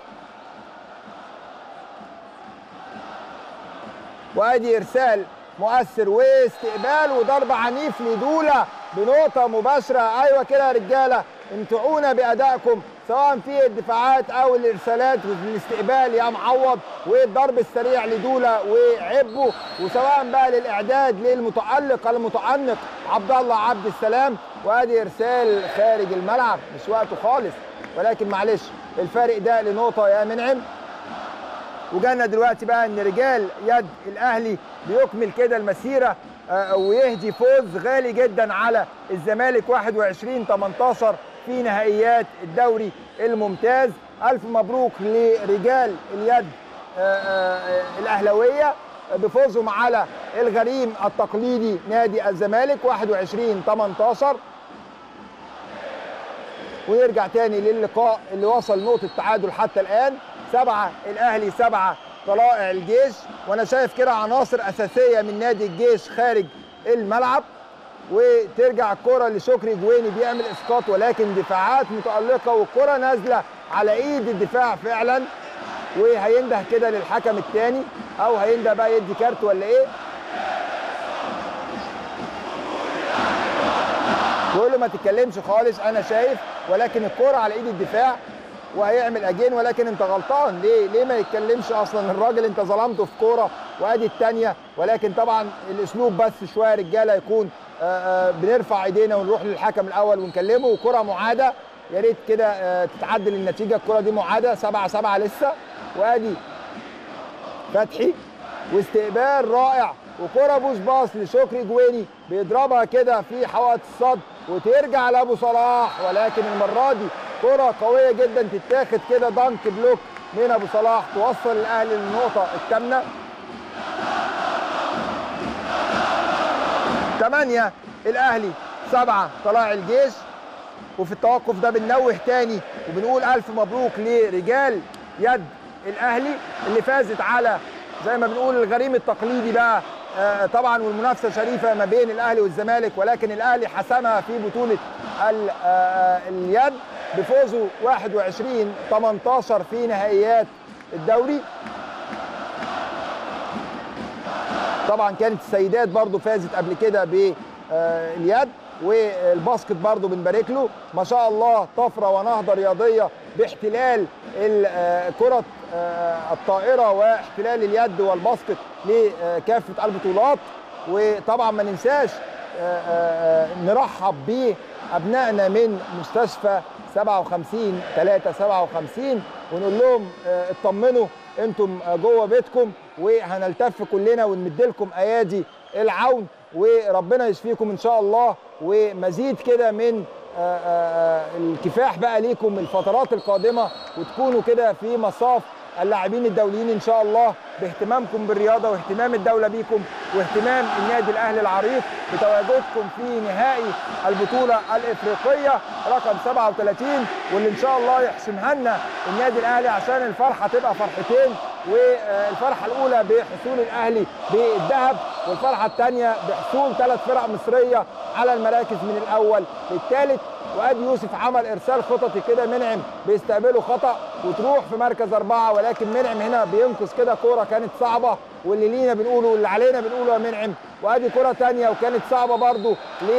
[SPEAKER 1] وادي ارسال مؤثر واستقبال وضرب عنيف لدوله بنقطه مباشره ايوه كده يا رجاله امتعونا بادائكم سواء في الدفاعات او الارسالات والاستقبال يا معوض والضرب السريع لدوله وعبه وسواء بقى للاعداد للمتالق المتعنق عبد الله عبد السلام وادي ارسال خارج الملعب مش وقته خالص ولكن معلش الفارق ده لنقطه يا منعم وجانا دلوقتي بقى ان رجال يد الاهلي بيكمل كده المسيره آه، ويهدي فوز غالي جدا على الزمالك 21 18 في نهائيات الدوري الممتاز الف مبروك لرجال اليد آه، آه، الاهلاويه بفوزهم على الغريم التقليدي نادي الزمالك 21 18 ونرجع تاني للقاء اللي وصل نقطة تعادل حتى الآن سبعة الأهلي سبعة طلائع الجيش وأنا شايف كده عناصر أساسية من نادي الجيش خارج الملعب وترجع الكرة لشكري جويني بيعمل إسقاط ولكن دفاعات متألقة والكرة نازلة على إيد الدفاع فعلا وهينده كده للحكم الثاني أو هينده بقى يدي كارت ولا إيه بيقول له ما تتكلمش خالص انا شايف ولكن الكرة على ايد الدفاع وهيعمل اجين ولكن انت غلطان ليه ليه ما يتكلمش اصلا الراجل انت ظلمته في كوره وادي الثانيه ولكن طبعا الاسلوب بس شويه رجاله يكون آه، آه، بنرفع ايدينا ونروح للحكم الاول ونكلمه وكره معاده يا ريت كده آه، تتعدل النتيجه الكره دي معاده 7 7 لسه وادي فتحي واستقبال رائع وكرة بوش باص لشكري جويني بيضربها كده في حوائط الصد وترجع لابو صلاح ولكن المره دي كرة قوية جدا تتاخد كده دانك بلوك من ابو صلاح توصل الاهلي للنقطة الثامنة ثمانية الاهلي سبعة طلائع الجيش وفي التوقف ده بننوه تاني وبنقول الف مبروك لرجال يد الاهلي اللي فازت على زي ما بنقول الغريم التقليدي بقى آه، طبعا والمنافسه شريفه ما بين الاهلي والزمالك ولكن الاهلي حسمها في بطوله ال- آه، اليد بفوزه 21 18 في نهائيات الدوري طبعا كانت السيدات برضو فازت قبل كده باليد والباسكت برضو بنبارك له ما شاء الله طفره ونهضه رياضيه باحتلال ال- آه، كره آه، الطائره واحتلال اليد والباسكت لكافه البطولات وطبعا ما ننساش آه، آه، نرحب بابنائنا من مستشفى 57 3 57 ونقول لهم آه، اطمنوا انتم آه، جوه بيتكم وهنلتف كلنا ونمد لكم ايادي العون وربنا يشفيكم ان شاء الله ومزيد كده من آه، آه، الكفاح بقى ليكم الفترات القادمه وتكونوا كده في مصاف اللاعبين الدوليين ان شاء الله باهتمامكم بالرياضه واهتمام الدوله بيكم واهتمام النادي الاهلي العريق بتواجدكم في نهائي البطوله الافريقيه رقم 37 واللي ان شاء الله يحسمها لنا النادي الاهلي عشان الفرحه تبقى فرحتين والفرحه الاولى بحصول الاهلي بالذهب والفرحه الثانيه بحصول ثلاث فرق مصريه على المراكز من الاول للثالث وادي يوسف عمل ارسال خططي كده منعم بيستقبله خطا وتروح في مركز اربعه ولكن منعم هنا بينقذ كده كوره كانت صعبه واللي لينا بنقوله واللي علينا بنقوله يا منعم وادي كوره ثانيه وكانت صعبه برضو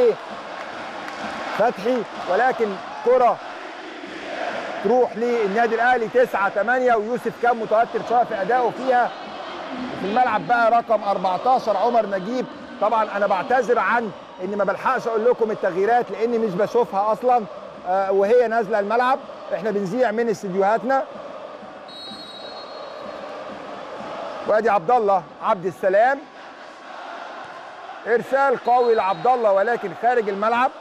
[SPEAKER 1] لفتحي ولكن كره تروح للنادي الاهلي 9 8 ويوسف كان متوتر شويه في ادائه فيها في الملعب بقى رقم 14 عمر نجيب طبعا انا بعتذر عن اني ما بلحقش اقول لكم التغييرات لاني مش بشوفها اصلا آه، وهي نازله الملعب احنا بنذيع من استديوهاتنا وادي عبد الله عبد السلام ارسال قوي لعبد الله ولكن خارج الملعب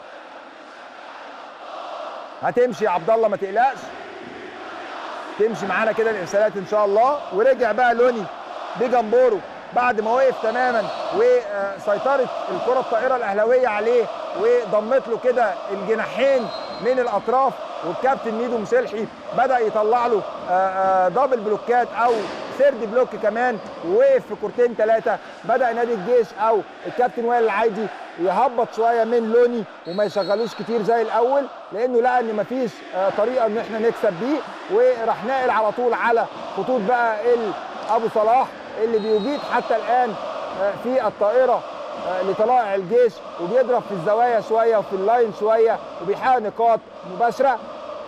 [SPEAKER 1] هتمشي يا عبد الله ما تقلقش تمشي معانا كده الارسالات ان شاء الله ورجع بقى لوني بجمبورو بعد ما وقف تماما وسيطرت الكره الطائره الاهلاويه عليه وضمت له كده الجناحين من الاطراف والكابتن ميدو مسلحي بدا يطلع له آه، آه، دبل بلوكات او سيرد بلوك كمان ووقف في كورتين ثلاثه بدا نادي الجيش او الكابتن وائل العايدي يهبط شويه من لوني وما يشغلوش كتير زي الاول لانه لقى ان مفيش آه، طريقه ان احنا نكسب بيه وراح ناقل على طول على خطوط بقى ال- ابو صلاح اللي بيجيد حتى الان آه، في الطائره آه، لطلائع الجيش وبيضرب في الزوايا شويه وفي اللاين شويه وبيحقق نقاط مباشره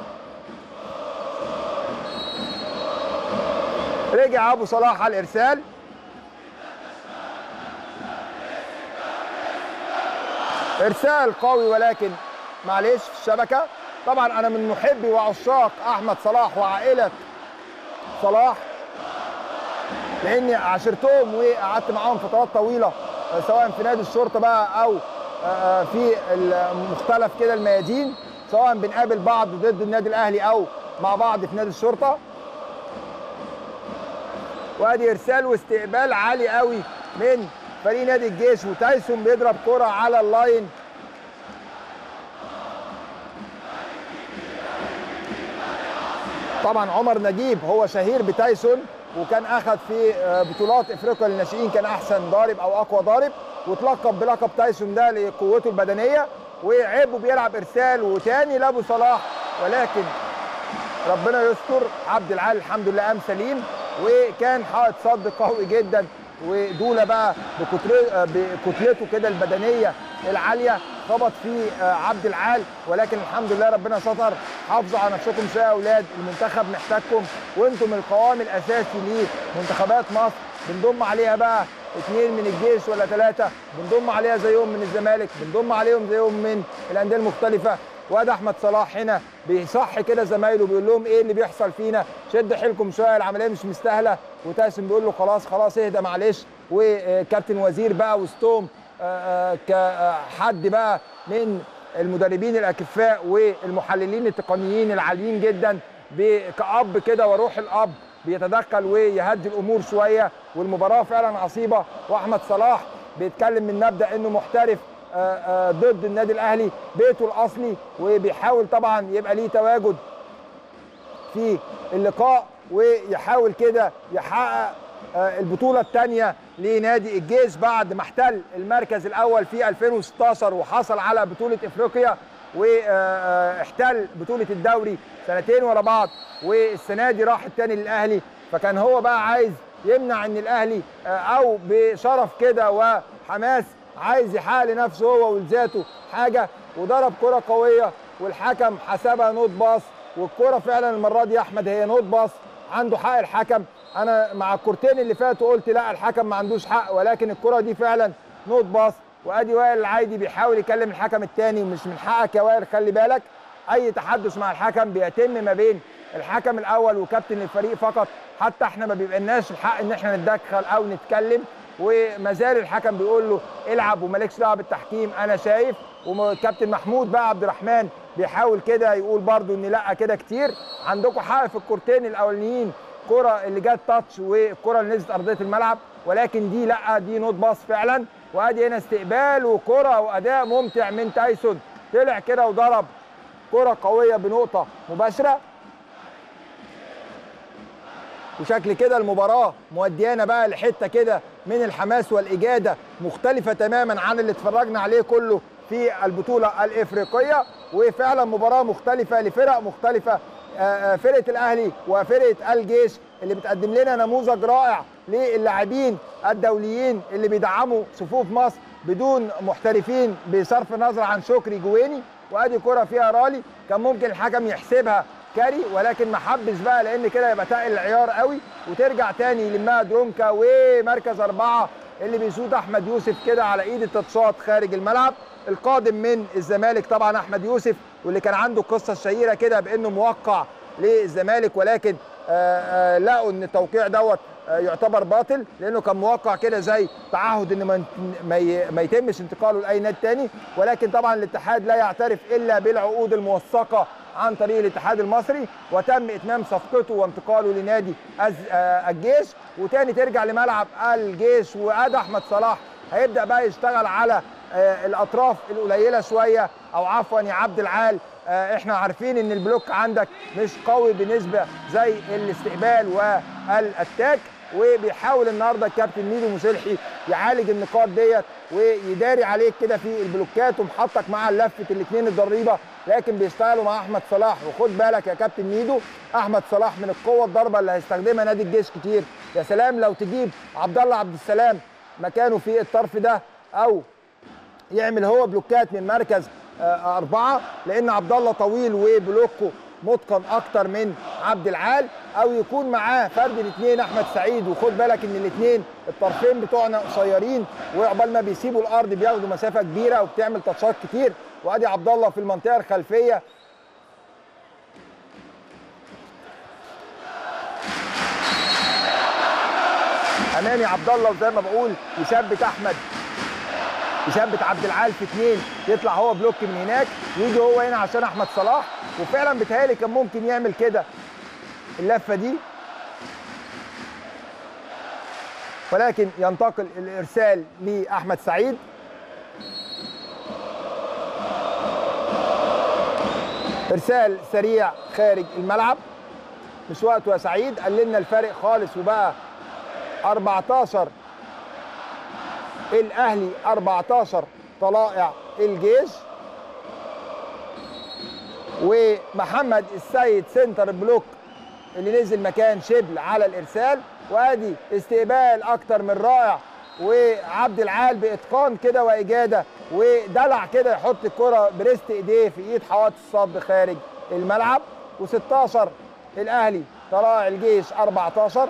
[SPEAKER 1] رجع ابو صلاح على الارسال ارسال قوي ولكن معلش في الشبكه طبعا انا من محبي وعشاق احمد صلاح وعائله صلاح لاني عاشرتهم وقعدت معاهم فترات طويله سواء في نادي الشرطه بقى او في مختلف كده الميادين سواء بنقابل بعض ضد النادي الاهلي او مع بعض في نادي الشرطه وادي ارسال واستقبال عالي قوي من فريق نادي الجيش وتايسون بيضرب كره على اللاين طبعا عمر نجيب هو شهير بتايسون وكان اخذ في بطولات افريقيا للناشئين كان احسن ضارب او اقوى ضارب وتلقب بلقب تايسون ده لقوته البدنيه وعيبه بيلعب ارسال وتاني لابو صلاح ولكن ربنا يستر عبد العال الحمد لله قام سليم وكان حائط صد قوي جدا ودوله بقى بكتلته كده البدنيه العاليه خبط في عبد العال ولكن الحمد لله ربنا ستر حافظوا على نفسكم شويه يا اولاد المنتخب محتاجكم وانتم القوام الاساسي لمنتخبات مصر بنضم عليها بقى اثنين من الجيش ولا ثلاثه بنضم عليها زيهم من الزمالك بنضم عليهم زيهم من الانديه المختلفه وادي احمد صلاح هنا بيصح كده زمايله بيقول لهم ايه اللي بيحصل فينا شد حيلكم شويه العمليه مش مستاهله وتاسم بيقول له خلاص خلاص اهدى معلش وكابتن وزير بقى وسطهم كحد بقى من المدربين الاكفاء والمحللين التقنيين العاليين جدا كأب كده وروح الاب بيتدخل ويهدي الامور شويه والمباراه فعلا عصيبه واحمد صلاح بيتكلم من مبدا انه محترف ضد النادي الاهلي بيته الاصلي وبيحاول طبعا يبقى ليه تواجد في اللقاء ويحاول كده يحقق البطوله الثانيه لنادي الجيش بعد ما احتل المركز الاول في 2016 وحصل على بطوله افريقيا واحتل بطوله الدوري سنتين ورا بعض والسنه دي راح الثاني للاهلي فكان هو بقى عايز يمنع ان الاهلي او بشرف كده وحماس عايز يحقق لنفسه هو ولذاته حاجه وضرب كره قويه والحكم حسبها نوت باص والكره فعلا المره دي يا احمد هي نوت باص عنده حق الحكم انا مع الكورتين اللي فاتوا قلت لا الحكم ما عندوش حق ولكن الكره دي فعلا نوت باص وادي وائل العايدي بيحاول يكلم الحكم الثاني ومش من حقك يا وائل خلي بالك اي تحدث مع الحكم بيتم ما بين الحكم الاول وكابتن الفريق فقط حتى احنا ما بيبقالناش الحق ان احنا نتدخل او نتكلم وما زال الحكم بيقول له العب ومالكش دعوه بالتحكيم انا شايف وكابتن محمود بقى عبد الرحمن بيحاول كده يقول برده ان لا كده كتير عندكم حق في الكورتين الاولانيين الكره اللي جت تاتش والكره اللي نزلت ارضيه الملعب ولكن دي لا دي نوت باص فعلا وادي هنا استقبال وكره واداء ممتع من تايسون طلع كده وضرب كره قويه بنقطه مباشره وشكل كده المباراه موديانا بقى لحته كده من الحماس والاجاده مختلفه تماما عن اللي اتفرجنا عليه كله في البطوله الافريقيه وفعلا مباراه مختلفه لفرق مختلفه فرقه الاهلي وفرقه الجيش اللي بتقدم لنا نموذج رائع للاعبين الدوليين اللي بيدعموا صفوف مصر بدون محترفين بصرف النظر عن شكري جويني وادي كره فيها رالي كان ممكن الحكم يحسبها كاري ولكن ما حبش بقى لان كده يبقى تقل العيار قوي وترجع تاني يلمها درونكا ومركز اربعه اللي بيسود احمد يوسف كده على ايد التاتشات خارج الملعب القادم من الزمالك طبعا احمد يوسف واللي كان عنده القصه الشهيره كده بانه موقع للزمالك ولكن آآ آآ لقوا ان التوقيع دوت يعتبر باطل لانه كان موقع كده زي تعهد ان ما ما يتمش انتقاله لاي نادي تاني ولكن طبعا الاتحاد لا يعترف الا بالعقود الموثقه عن طريق الاتحاد المصري وتم اتمام صفقته وانتقاله لنادي الجيش وتاني ترجع لملعب الجيش وادي احمد صلاح هيبدا بقى يشتغل على الاطراف القليله شويه او عفوا يا عبد العال احنا عارفين ان البلوك عندك مش قوي بنسبه زي الاستقبال والاتاك وبيحاول النهارده الكابتن ميدو مسلحي يعالج النقاط ديت ويداري عليك كده في البلوكات ومحطك مع لفه الاثنين الضريبه لكن بيشتغلوا مع احمد صلاح وخد بالك يا كابتن ميدو احمد صلاح من القوه الضربه اللي هيستخدمها نادي الجيش كتير يا سلام لو تجيب عبد الله عبد السلام مكانه في الطرف ده او يعمل هو بلوكات من مركز أربعة لأن عبد الله طويل وبلوكه متقن أكتر من عبد العال أو يكون معاه فرد الاثنين أحمد سعيد وخد بالك إن الاثنين الطرفين بتوعنا قصيرين وعقبال ما بيسيبوا الأرض بياخدوا مسافة كبيرة وبتعمل تاتشات كتير وأدي عبد الله في المنطقة الخلفية امامي عبد الله وزي ما بقول يثبت احمد يثبت عبد العال في اثنين يطلع هو بلوك من هناك ويجي هو هنا عشان احمد صلاح وفعلا بيتهيألي كان ممكن يعمل كده اللفه دي ولكن ينتقل الارسال لاحمد سعيد ارسال سريع خارج الملعب مش وقته يا سعيد قللنا الفارق خالص وبقى 14 الاهلي 14 طلائع الجيش ومحمد السيد سنتر بلوك اللي نزل مكان شبل على الارسال وادي استقبال اكتر من رائع وعبد العال باتقان كده واجاده ودلع كده يحط الكره بريست ايديه في ايد حوادث الصد خارج الملعب و16 الاهلي طلائع الجيش 14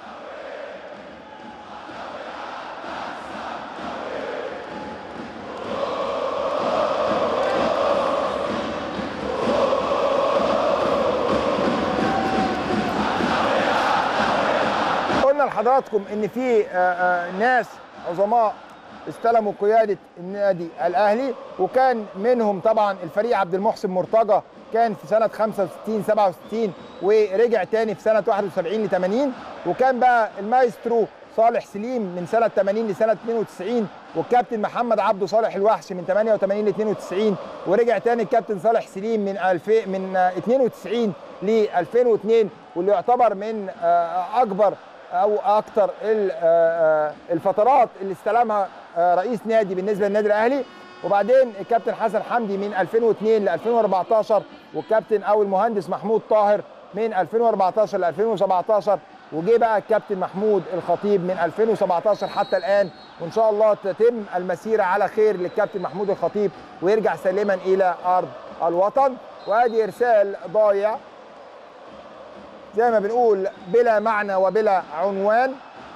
[SPEAKER 1] قلنا لحضراتكم ان في آه، آه، ناس عظماء استلموا قياده النادي الاهلي وكان منهم طبعا الفريق عبد المحسن مرتجى كان في سنه 65 67 ورجع تاني في سنه 71 ل 80 وكان بقى المايسترو صالح سليم من سنه 80 لسنه 92 والكابتن محمد عبده صالح الوحش من 88 ل 92 ورجع تاني الكابتن صالح سليم من 2000 من آه، 92 ل 2002 واللي يعتبر من آه، اكبر او اكتر ال- آه، آه، الفترات اللي استلمها آه، رئيس نادي بالنسبه للنادي الاهلي وبعدين الكابتن حسن حمدي من 2002 ل 2014 والكابتن او المهندس محمود طاهر من 2014 ل 2017 وجه بقى الكابتن محمود الخطيب من 2017 حتى الان وان شاء الله تتم المسيره على خير للكابتن محمود الخطيب ويرجع سالما الى ارض الوطن وادي ارسال ضايع زي ما بنقول بلا معنى وبلا عنوان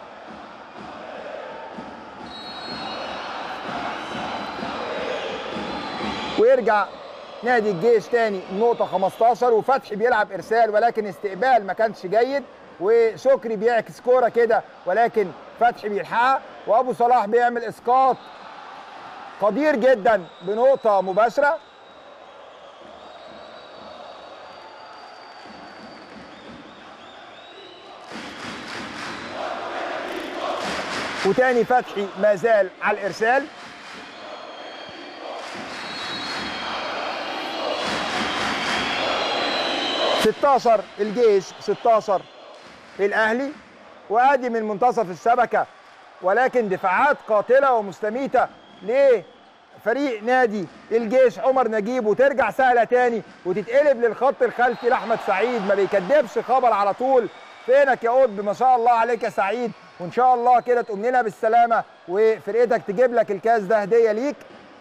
[SPEAKER 1] ويرجع نادي الجيش تاني نقطة 15 وفتحي بيلعب إرسال ولكن استقبال ما كانش جيد وشكري بيعكس كورة كده ولكن فتحي بيلحقها وأبو صلاح بيعمل إسقاط قدير جدا بنقطة مباشرة وتاني فتحي ما زال على الارسال ستاشر الجيش 16 الاهلي وادي من منتصف الشبكه ولكن دفاعات قاتله ومستميته لفريق نادي الجيش عمر نجيب وترجع سهله تاني وتتقلب للخط الخلفي لاحمد سعيد ما بيكدبش خبر على طول فينك يا قطب ما شاء الله عليك يا سعيد وان شاء الله كده تقوم لنا بالسلامه وفرقتك تجيب لك الكاس ده هديه ليك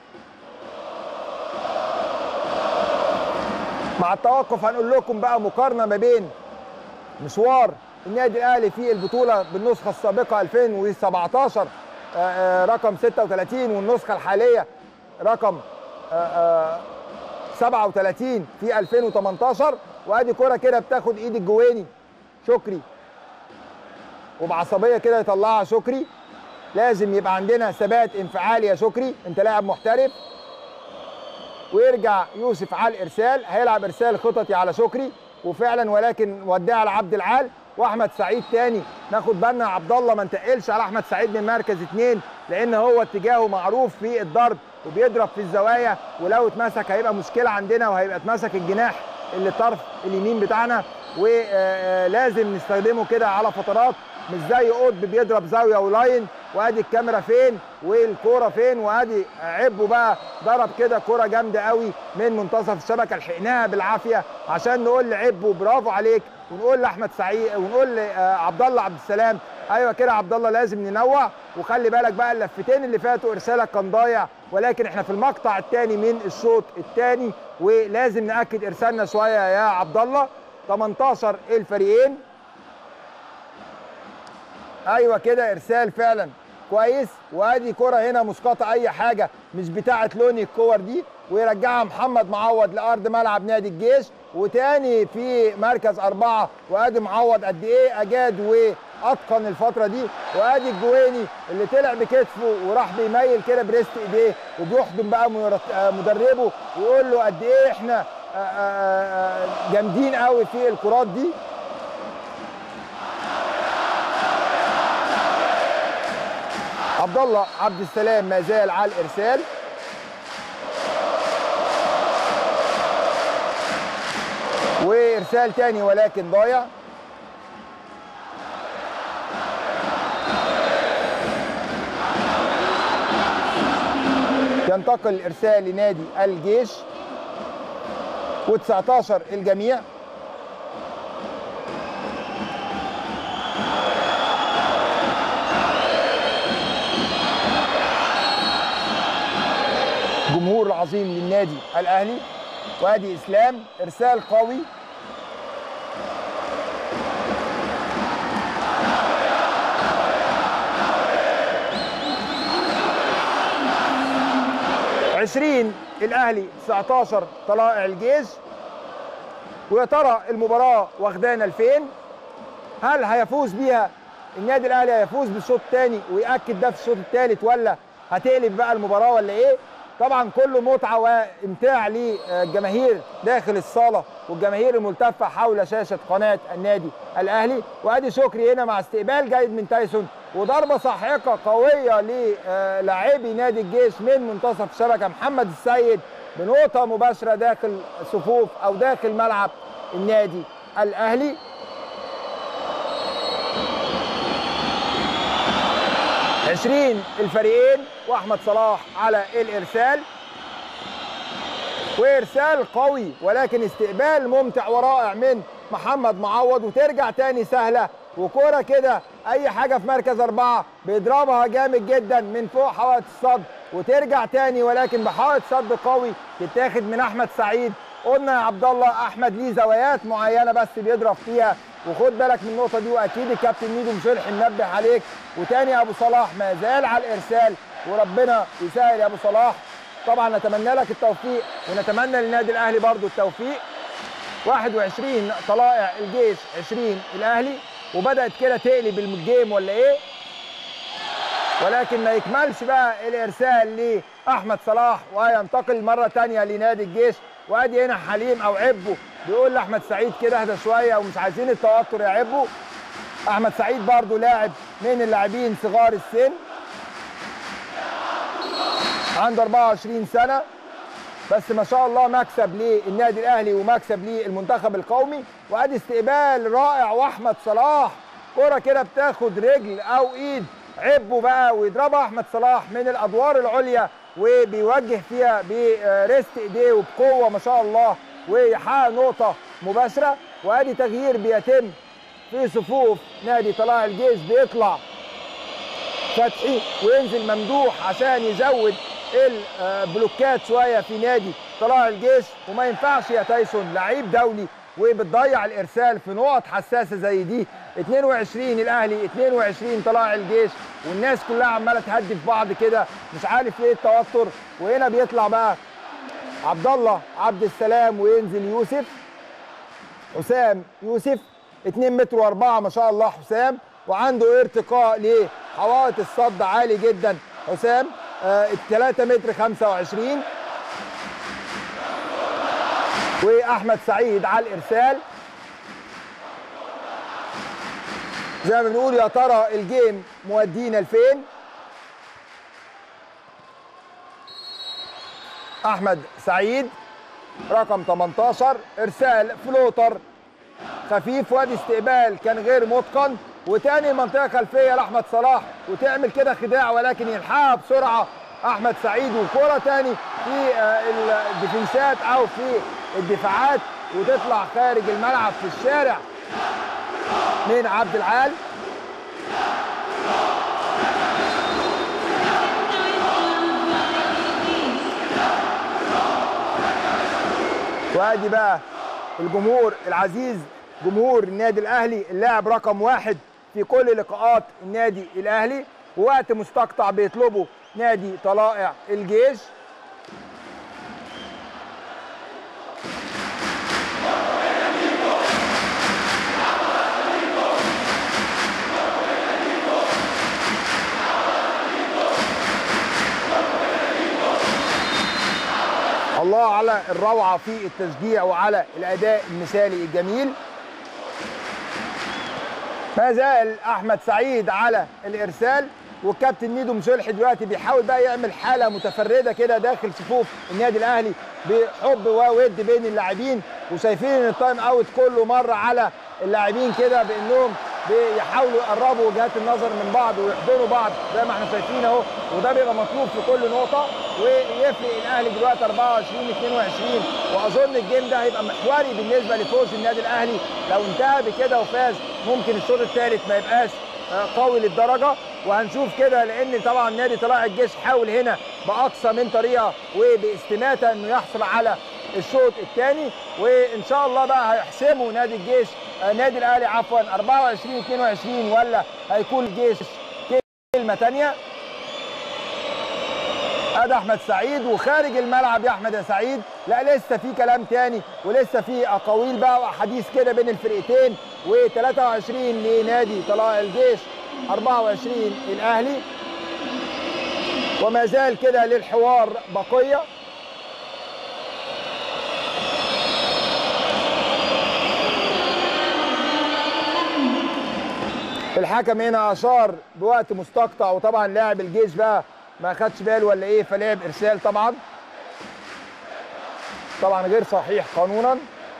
[SPEAKER 1] مع التوقف هنقول لكم بقى مقارنه ما بين مشوار النادي الاهلي في البطوله بالنسخه السابقه 2017 آه، آه، رقم 36 والنسخه الحاليه رقم آه، آه، 37 في 2018 وادي كره كده بتاخد ايد الجويني شكري وبعصبيه كده يطلعها شكري لازم يبقى عندنا ثبات انفعالي يا شكري انت لاعب محترف ويرجع يوسف على الارسال هيلعب ارسال خططي على شكري وفعلا ولكن وداها لعبد العال واحمد سعيد تاني ناخد بالنا يا عبد الله ما نتقلش على احمد سعيد من مركز اثنين لان هو اتجاهه معروف في الضرب وبيضرب في الزوايا ولو اتمسك هيبقى مشكله عندنا وهيبقى اتمسك الجناح اللي الطرف اليمين بتاعنا ولازم نستخدمه كده على فترات مش زي قطب بيضرب زاويه ولاين وادي الكاميرا فين والكوره فين وادي عبه بقى ضرب كده كوره جامده قوي من منتصف الشبكه لحقناها بالعافيه عشان نقول لعبه برافو عليك ونقول لاحمد سعيد ونقول لعبد الله عبد السلام ايوه كده يا عبد الله لازم ننوع وخلي بالك بقى اللفتين اللي فاتوا ارسالك كان ضايع ولكن احنا في المقطع الثاني من الشوط الثاني ولازم ناكد ارسالنا شويه يا عبد الله 18 الفريقين ايوه كده ارسال فعلا كويس وادي كرة هنا مسقطة اي حاجة مش بتاعة لوني الكور دي ويرجعها محمد معوض لارض ملعب نادي الجيش وتاني في مركز اربعة وادي معوض قد ايه اجاد اتقن الفتره دي وادي الجويني اللي طلع بكتفه وراح بيميل كده بريست ايديه وبيحضن بقى مدربه ويقول له قد ايه احنا جامدين قوي في الكرات دي عبد الله عبد السلام ما زال على الارسال وارسال تاني ولكن ضايع ينتقل الارسال لنادي الجيش و19 الجميع جمهور العظيم للنادي الاهلي وادي اسلام ارسال قوي عشرين الاهلي 19 طلائع الجيش ويا ترى المباراه واخدانا لفين هل هيفوز بيها النادي الاهلي هيفوز بالشوط الثاني وياكد ده في الشوط الثالث ولا هتقلب بقى المباراه ولا ايه طبعا كله متعه وامتاع للجماهير داخل الصاله والجماهير الملتفه حول شاشه قناه النادي الاهلي وادي شكري هنا مع استقبال جيد من تايسون وضربه ساحقه قويه للاعبي نادي الجيش من منتصف الشبكه محمد السيد بنقطه مباشره داخل صفوف او داخل ملعب النادي الاهلي عشرين الفريقين واحمد صلاح على الارسال وارسال قوي ولكن استقبال ممتع ورائع من محمد معوض وترجع تاني سهله وكوره كده اي حاجه في مركز اربعه بيضربها جامد جدا من فوق حوائط الصد وترجع تاني ولكن بحائط صد قوي تتاخد من احمد سعيد قلنا يا عبد الله احمد ليه زوايات معينه بس بيضرب فيها وخد بالك من النقطه دي واكيد الكابتن ميدو مشلحي منبه عليك وتاني يا ابو صلاح ما زال على الارسال وربنا يسهل يا ابو صلاح طبعا نتمنى لك التوفيق ونتمنى للنادي الاهلي برضو التوفيق 21 طلائع الجيش 20 الاهلي وبدات كده تقلب الجيم ولا ايه ولكن ما يكملش بقى الارسال لاحمد صلاح وينتقل مره ثانيه لنادي الجيش وادي هنا حليم او عبو بيقول لاحمد سعيد كده اهدى شويه ومش عايزين التوتر يا عبو احمد سعيد برضو لاعب من اللاعبين صغار السن عنده 24 سنه بس ما شاء الله مكسب للنادي الاهلي ومكسب للمنتخب القومي وادي استقبال رائع واحمد صلاح كره كده بتاخد رجل او ايد عبه بقى ويضربها احمد صلاح من الادوار العليا وبيوجه فيها بريست ايديه وبقوه ما شاء الله ويحقق نقطه مباشره وادي تغيير بيتم في صفوف نادي طلائع الجيش بيطلع فتحي وينزل ممدوح عشان يزود البلوكات شويه في نادي طلائع الجيش وما ينفعش يا تايسون لعيب دولي وبتضيع الارسال في نقط حساسه زي دي 22 الاهلي 22 طلائع الجيش والناس كلها عماله تهدي في بعض كده مش عارف ايه التوتر وهنا بيطلع بقى عبد الله عبد السلام وينزل يوسف حسام يوسف 2 متر و4 ما شاء الله حسام وعنده ارتقاء لحوائط الصد عالي جدا حسام آه 3 متر 25 واحمد سعيد على الارسال زي ما بنقول يا ترى الجيم مودينا لفين احمد سعيد رقم 18 ارسال فلوتر خفيف وادي استقبال كان غير متقن وتاني منطقه خلفيه لاحمد صلاح وتعمل كده خداع ولكن يلحقها بسرعه احمد سعيد وكره تاني في الديفنسات او في الدفاعات وتطلع خارج الملعب في الشارع من عبد العال وادي بقى الجمهور العزيز جمهور النادي الاهلي اللاعب رقم واحد في كل لقاءات النادي الاهلي ووقت مستقطع بيطلبه نادي طلائع الجيش الله على الروعه في التشجيع وعلى الاداء المثالي الجميل ما زال احمد سعيد على الارسال والكابتن ميدو مصلحي دلوقتي بيحاول بقى يعمل حاله متفرده كده داخل صفوف النادي الاهلي بحب وود بين اللاعبين وشايفين ان التايم اوت كله مر على اللاعبين كده بانهم بيحاولوا يقربوا وجهات النظر من بعض ويحضنوا بعض زي ما احنا شايفين اهو وده بيبقى مطلوب في كل نقطه ويفرق الاهلي دلوقتي 24 22 واظن الجيم ده هيبقى محوري بالنسبه لفوز النادي الاهلي لو انتهى بكده وفاز ممكن الشوط الثالث ما يبقاش قوي للدرجه وهنشوف كده لان طبعا نادي طلائع الجيش حاول هنا باقصى من طريقه وباستماته انه يحصل على الشوط الثاني وان شاء الله بقى هيحسموا نادي الجيش آه نادي الاهلي عفوا 24 22 ولا هيكون الجيش كلمه ثانيه ادي احمد سعيد وخارج الملعب يا احمد يا سعيد لا لسه في كلام تاني ولسه في اقاويل بقى واحاديث كده بين الفرقتين و23 لنادي طلائع الجيش 24 الاهلي وما زال كده للحوار بقيه الحكم هنا اشار بوقت مستقطع وطبعا لاعب الجيش بقى ما خدش باله ولا ايه فلعب ارسال طبعا طبعا غير صحيح قانونا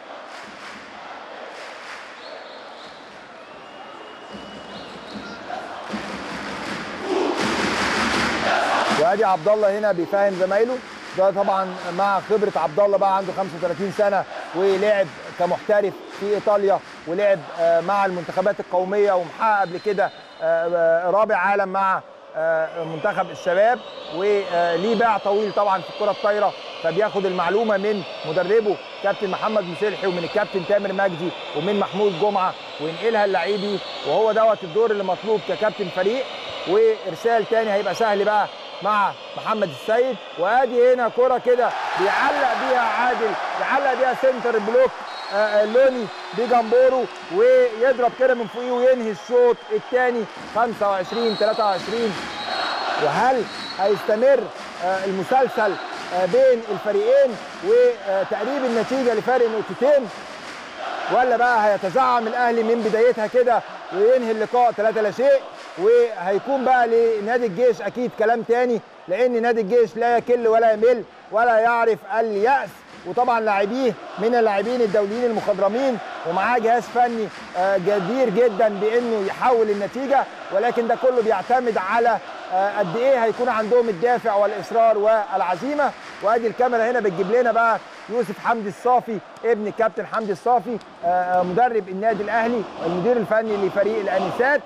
[SPEAKER 1] وادي عبد الله هنا بيفهم زمايله ده طبعا مع خبره عبد الله بقى عنده 35 سنه ولعب كمحترف في ايطاليا ولعب مع المنتخبات القوميه ومحقق قبل كده رابع عالم مع منتخب الشباب وليه باع طويل طبعا في الكره الطايره فبياخد المعلومه من مدربه كابتن محمد مسلحي ومن الكابتن تامر مجدي ومن محمود جمعه وينقلها للعيبي وهو دوت الدور اللي مطلوب ككابتن فريق وارسال تاني هيبقى سهل بقى مع محمد السيد وادي هنا كره كده بيعلق بيها عادل بيعلق بيها سنتر بلوك آه لوني بجمبوره ويضرب كده من فوقيه وينهي الشوط الثاني 25 23 وهل هيستمر آه المسلسل آه بين الفريقين وتقريب النتيجه لفارق نقطتين ولا بقى هيتزعم الاهلي من بدايتها كده وينهي اللقاء 3 لا شيء وهيكون بقى لنادي الجيش اكيد كلام تاني لان نادي الجيش لا يكل ولا يمل ولا يعرف اليأس وطبعا لاعبيه من اللاعبين الدوليين المخضرمين ومعاه جهاز فني جدير جدا بانه يحول النتيجه ولكن ده كله بيعتمد على قد ايه هيكون عندهم الدافع والاصرار والعزيمه وادي الكاميرا هنا بتجيب لنا بقى يوسف حمدي الصافي ابن الكابتن حمدي الصافي مدرب النادي الاهلي المدير الفني لفريق الانسات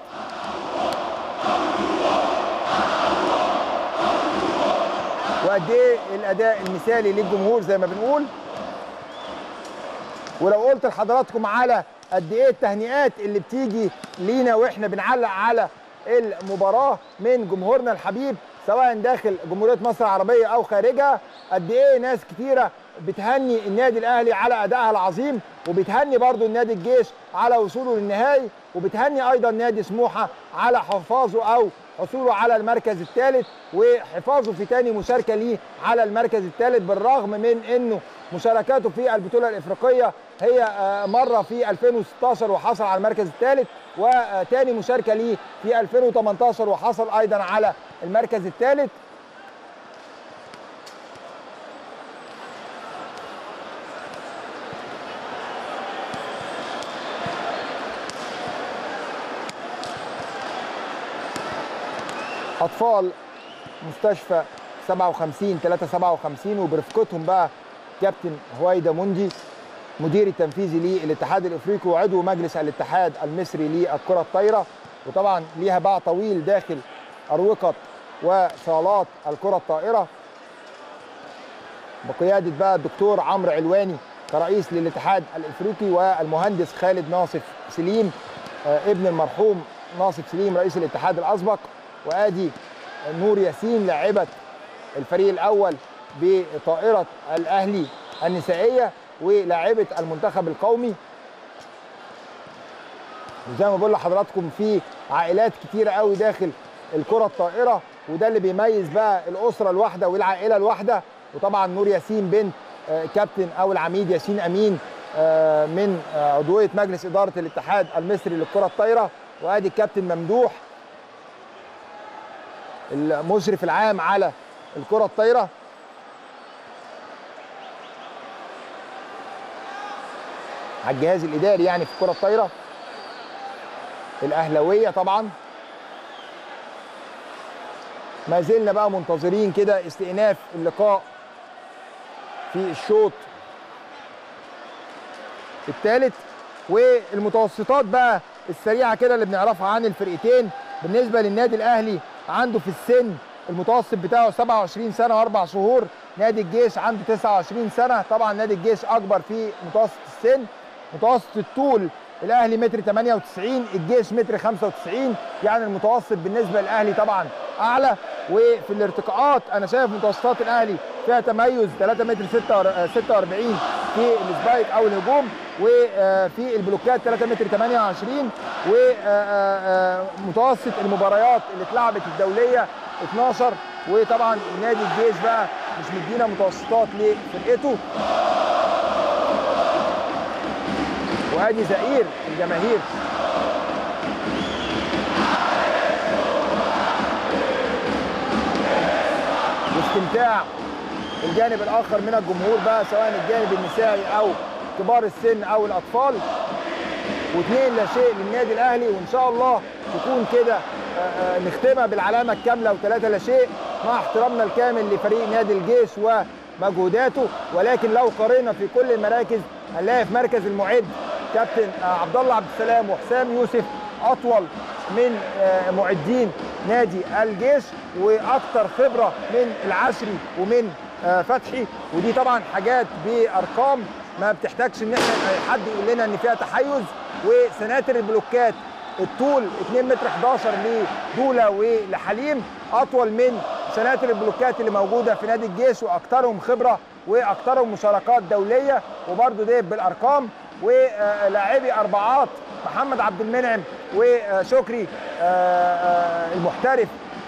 [SPEAKER 1] وقد ايه الاداء المثالي للجمهور زي ما بنقول ولو قلت لحضراتكم على قد ايه التهنئات اللي بتيجي لينا واحنا بنعلق على المباراه من جمهورنا الحبيب سواء داخل جمهوريه مصر العربيه او خارجها قد ايه ناس كتيره بتهني النادي الاهلي على ادائها العظيم وبتهني برضو النادي الجيش على وصوله للنهائي وبتهني ايضا نادي سموحه على حفاظه او حصوله على المركز الثالث وحفاظه في تاني مشاركه ليه على المركز الثالث بالرغم من انه مشاركاته في البطوله الافريقيه هي مره في 2016 وحصل على المركز الثالث وتاني مشاركه ليه في 2018 وحصل ايضا على المركز الثالث اطفال مستشفى 57 357 وبرفقتهم بقى كابتن هويدا موندي مدير التنفيذي للاتحاد الافريقي وعضو مجلس الاتحاد المصري للكره الطايره وطبعا ليها باع طويل داخل اروقه وصالات الكره الطائره بقياده بقى الدكتور عمرو علواني كرئيس للاتحاد الافريقي والمهندس خالد ناصف سليم ابن المرحوم ناصف سليم رئيس الاتحاد الاسبق وادي نور ياسين لاعبه الفريق الاول بطائره الاهلي النسائيه ولاعبه المنتخب القومي وزي ما بقول لحضراتكم في عائلات كتيره قوي داخل الكره الطائره وده اللي بيميز بقى الاسره الواحده والعائله الواحده وطبعا نور ياسين بنت كابتن او العميد ياسين امين من عضويه مجلس اداره الاتحاد المصري للكره الطايره وادي الكابتن ممدوح المشرف العام على الكره الطايره على الجهاز الاداري يعني في الكره الطايره الاهلاويه طبعا ما زلنا بقى منتظرين كده استئناف اللقاء في الشوط الثالث والمتوسطات بقى السريعه كده اللي بنعرفها عن الفرقتين بالنسبه للنادي الاهلي عنده في السن المتوسط بتاعه 27 سنه واربع شهور نادي الجيش عنده 29 سنه طبعا نادي الجيش اكبر في متوسط السن متوسط الطول الاهلي متر 98 الجيش متر 95 يعني المتوسط بالنسبه للاهلي طبعا اعلى وفي الارتقاءات انا شايف متوسطات الاهلي فيها تميز 3 متر 46 في السبايك او الهجوم وفي البلوكات 3 متر 28 ومتوسط المباريات اللي اتلعبت الدوليه 12 وطبعا نادي الجيش بقى مش مدينا متوسطات لفرقته وادي زئير الجماهير واستمتاع الجانب الاخر من الجمهور بقى سواء الجانب النسائي او كبار السن او الاطفال واثنين لا شيء للنادي الاهلي وان شاء الله تكون كده نختمها بالعلامه الكامله وثلاثه لا شيء مع احترامنا الكامل لفريق نادي الجيش ومجهوداته ولكن لو قارنا في كل المراكز هنلاقي في مركز المعد كابتن عبد الله عبد السلام وحسام يوسف اطول من معدين نادي الجيش واكثر خبره من العشري ومن فتحي ودي طبعا حاجات بارقام ما بتحتاجش ان احنا حد يقول لنا ان فيها تحيز وسناتر البلوكات الطول 2 متر 11 لدوله ولحليم اطول من سناتر البلوكات اللي موجوده في نادي الجيش واكثرهم خبره واكثرهم مشاركات دوليه وبرده ده بالارقام ولاعبي اربعات محمد عبد المنعم وشكري المحترف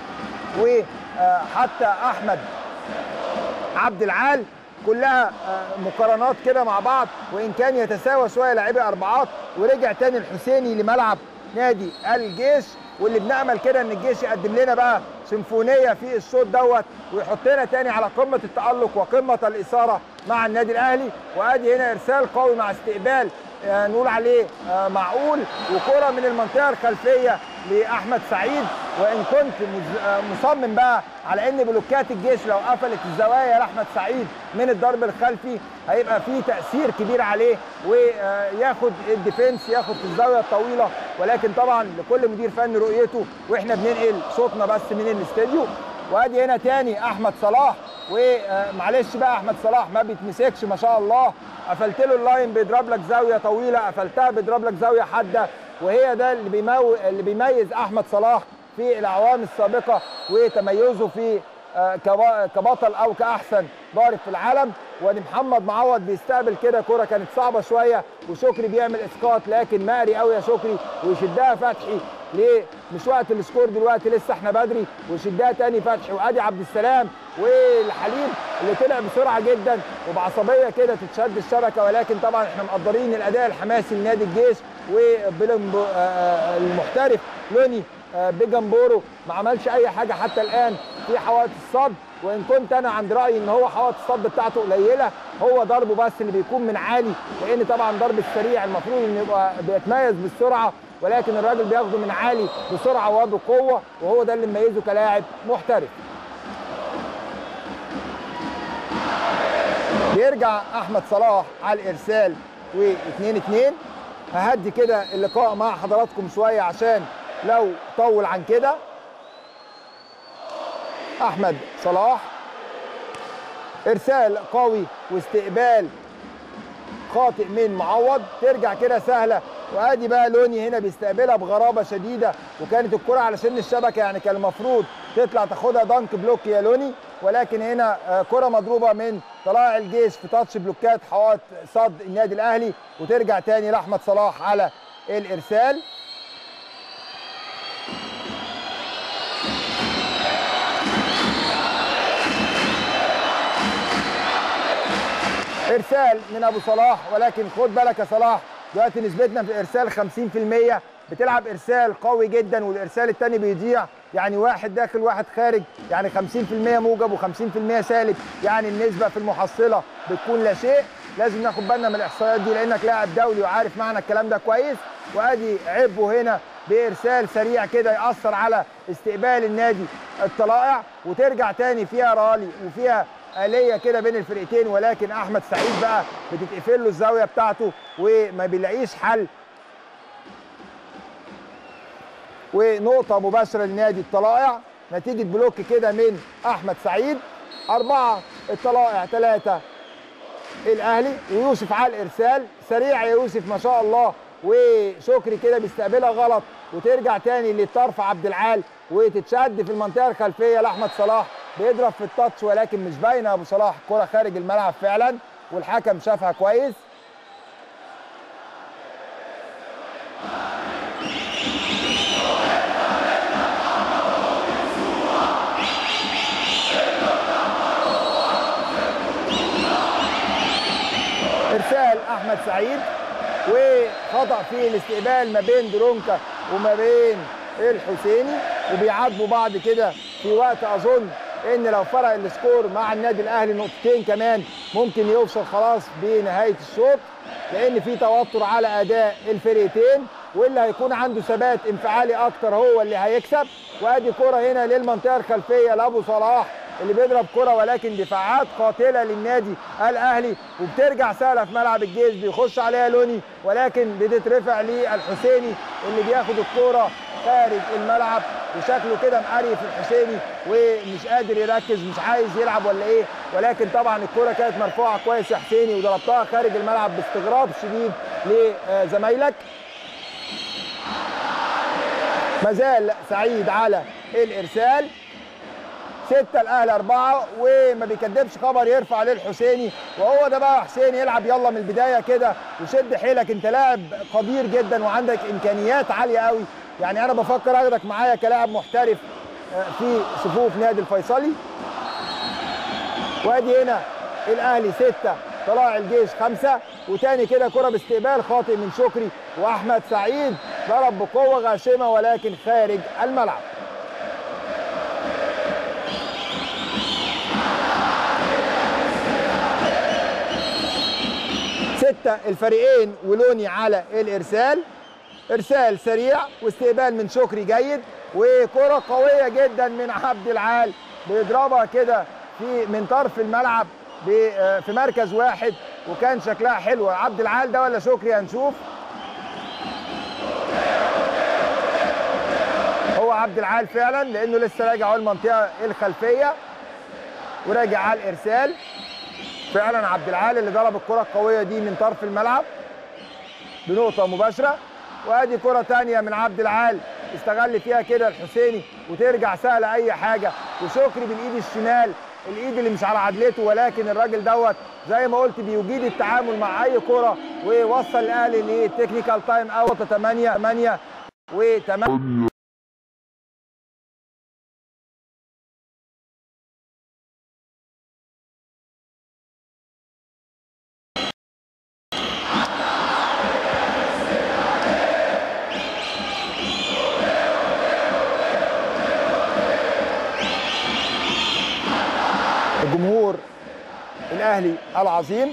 [SPEAKER 1] وحتى احمد عبد العال كلها مقارنات كده مع بعض وان كان يتساوى شويه لاعبي اربعات ورجع تاني الحسيني لملعب نادي الجيش واللي بنامل كده ان الجيش يقدم لنا بقى سيمفونيه في الشوط دوت ويحطنا تاني على قمه التالق وقمه الاثاره مع النادي الاهلي وادي هنا ارسال قوي مع استقبال نقول عليه معقول وكره من المنطقه الخلفيه لاحمد سعيد وان كنت مصمم بقى على ان بلوكات الجيش لو قفلت الزوايا لاحمد سعيد من الضرب الخلفي هيبقى فيه تاثير كبير عليه وياخد الديفنس ياخد في الزاويه الطويله ولكن طبعا لكل مدير فني رؤيته واحنا بننقل صوتنا بس من الاستديو وادي هنا تاني احمد صلاح ومعلش بقى احمد صلاح ما بيتمسكش ما شاء الله قفلت له اللاين بيضرب لك زاويه طويله قفلتها بيضرب لك زاويه حاده وهي ده اللي بيمو... اللي بيميز احمد صلاح في الاعوام السابقه وتميزه في كبطل او كاحسن ضارب في العالم وادي محمد معوض بيستقبل كده كره كانت صعبه شويه وشكري بيعمل اسقاط لكن مقري قوي يا شكري ويشدها فتحي ليه مش وقت السكور دلوقتي لسه احنا بدري ويشدها تاني فتحي وادي عبد السلام والحليم اللي طلع بسرعه جدا وبعصبيه كده تتشد الشبكه ولكن طبعا احنا مقدرين الاداء الحماسي لنادي الجيش والمحترف لوني بجمبورو ما عملش اي حاجه حتى الان في حوائط الصد وان كنت انا عند رايي ان هو حوائط الصد بتاعته قليله هو ضربه بس اللي بيكون من عالي لان طبعا ضرب السريع المفروض انه يبقى بيتميز بالسرعه ولكن الراجل بياخده من عالي بسرعه وبقوه وهو ده اللي مميزه كلاعب محترف بيرجع احمد صلاح على الارسال و2 2 ههدي كده اللقاء مع حضراتكم شويه عشان لو طول عن كده احمد صلاح ارسال قوي واستقبال خاطئ من معوض ترجع كده سهله وادي بقى لوني هنا بيستقبلها بغرابه شديده وكانت الكره على سن الشبكه يعني كان المفروض تطلع تاخدها دانك بلوك يا لوني ولكن هنا كره مضروبه من طلائع الجيش في تاتش بلوكات حوائط صد النادي الاهلي وترجع تاني لاحمد صلاح على الارسال ارسال من ابو صلاح ولكن خد بالك يا صلاح دلوقتي نسبتنا في الارسال 50% بتلعب ارسال قوي جدا والارسال الثاني بيضيع يعني واحد داخل واحد خارج يعني 50% موجب و50% سالب يعني النسبه في المحصله بتكون لا شيء لازم ناخد بالنا من الاحصائيات دي لانك لاعب دولي وعارف معنى الكلام ده كويس وادي عبه هنا بارسال سريع كده ياثر على استقبال النادي الطلائع وترجع تاني فيها رالي وفيها آلية كده بين الفرقتين ولكن أحمد سعيد بقى بتتقفل له الزاوية بتاعته وما بيلاقيش حل ونقطة مباشرة لنادي الطلائع نتيجة بلوك كده من أحمد سعيد أربعة الطلائع ثلاثة الأهلي ويوسف على الإرسال سريع يا يوسف ما شاء الله وشكري كده بيستقبلها غلط وترجع تاني للطرف عبد العال وتتشد في المنطقة الخلفية لأحمد صلاح بيضرب في التاتش ولكن مش باينة أبو صلاح كرة خارج الملعب فعلا والحكم شافها كويس ارسال احمد سعيد وخطا في الاستقبال ما بين درونكا وما بين الحسيني وبيعاتبوا بعض كده في وقت اظن ان لو فرق السكور مع النادي الاهلي نقطتين كمان ممكن يوصل خلاص بنهايه الشوط لان في توتر على اداء الفرقتين واللي هيكون عنده ثبات انفعالي اكتر هو اللي هيكسب وادي كره هنا للمنطقه الخلفيه لابو صلاح اللي بيضرب كره ولكن دفاعات قاتله للنادي الاهلي وبترجع سهله في ملعب الجيش بيخش عليها لوني ولكن بتترفع للحسيني اللي بياخد الكوره خارج الملعب وشكله كده مقريف الحسيني ومش قادر يركز مش عايز يلعب ولا ايه ولكن طبعا الكوره كانت مرفوعه كويس يا حسيني وضربتها خارج الملعب باستغراب شديد لزمايلك مازال سعيد على الارسال ستة الاهلي اربعة وما بيكدبش خبر يرفع للحسيني وهو ده بقى حسين يلعب يلا من البداية كده وشد حيلك انت لاعب قدير جدا وعندك امكانيات عالية قوي يعني انا بفكر اخدك معايا كلاعب محترف في صفوف نادي الفيصلي وادي هنا الاهلي ستة طلائع الجيش خمسة وتاني كده كرة باستقبال خاطئ من شكري واحمد سعيد ضرب بقوة غاشمة ولكن خارج الملعب ستة الفريقين ولوني على الإرسال إرسال سريع واستقبال من شكري جيد وكرة قوية جدا من عبد العال بيضربها كده في من طرف الملعب في مركز واحد وكان شكلها حلوة عبد العال ده ولا شكري هنشوف هو عبد العال فعلا لأنه لسه راجع على المنطقة الخلفية وراجع على الإرسال فعلا عبد العال اللي ضرب الكره القويه دي من طرف الملعب بنقطه مباشره وادي كره ثانيه من عبد العال استغل فيها كده الحسيني وترجع سهله اي حاجه وشكري بالايد الشمال الايد اللي مش على عدلته ولكن الراجل دوت زي ما قلت بيجيد التعامل مع اي كره ووصل الاهلي للتكنيكال تايم اوت 8 8 و8 الجمهور الاهلي العظيم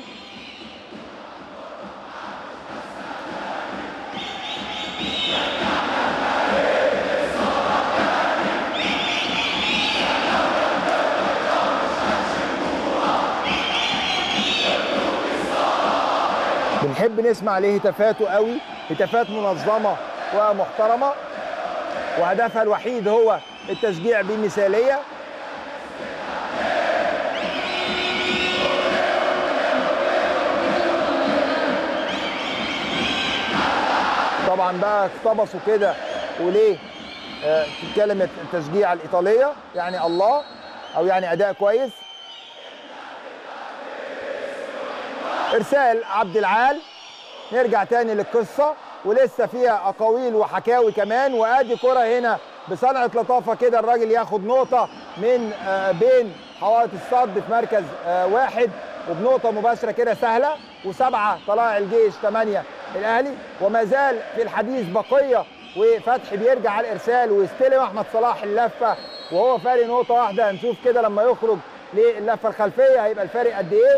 [SPEAKER 1] بنحب نسمع ليه هتافاته قوي هتافات منظمه ومحترمه وهدفها الوحيد هو التشجيع بالمثاليه طبعا بقى اقتبسوا كده وليه آه كلمه التشجيع الايطاليه يعني الله او يعني اداء كويس ارسال عبد العال نرجع تاني للقصه ولسه فيها اقاويل وحكاوي كمان وادي كره هنا بصنعه لطافه كده الراجل ياخد نقطه من آه بين حوائط الصد في مركز آه واحد وبنقطه مباشره كده سهله وسبعه طلائع الجيش ثمانيه الاهلي وما زال في الحديث بقيه وفتحي بيرجع على الارسال ويستلم احمد صلاح اللفه وهو فارق نقطه واحده هنشوف كده لما يخرج للفه الخلفيه هيبقى الفارق قد ايه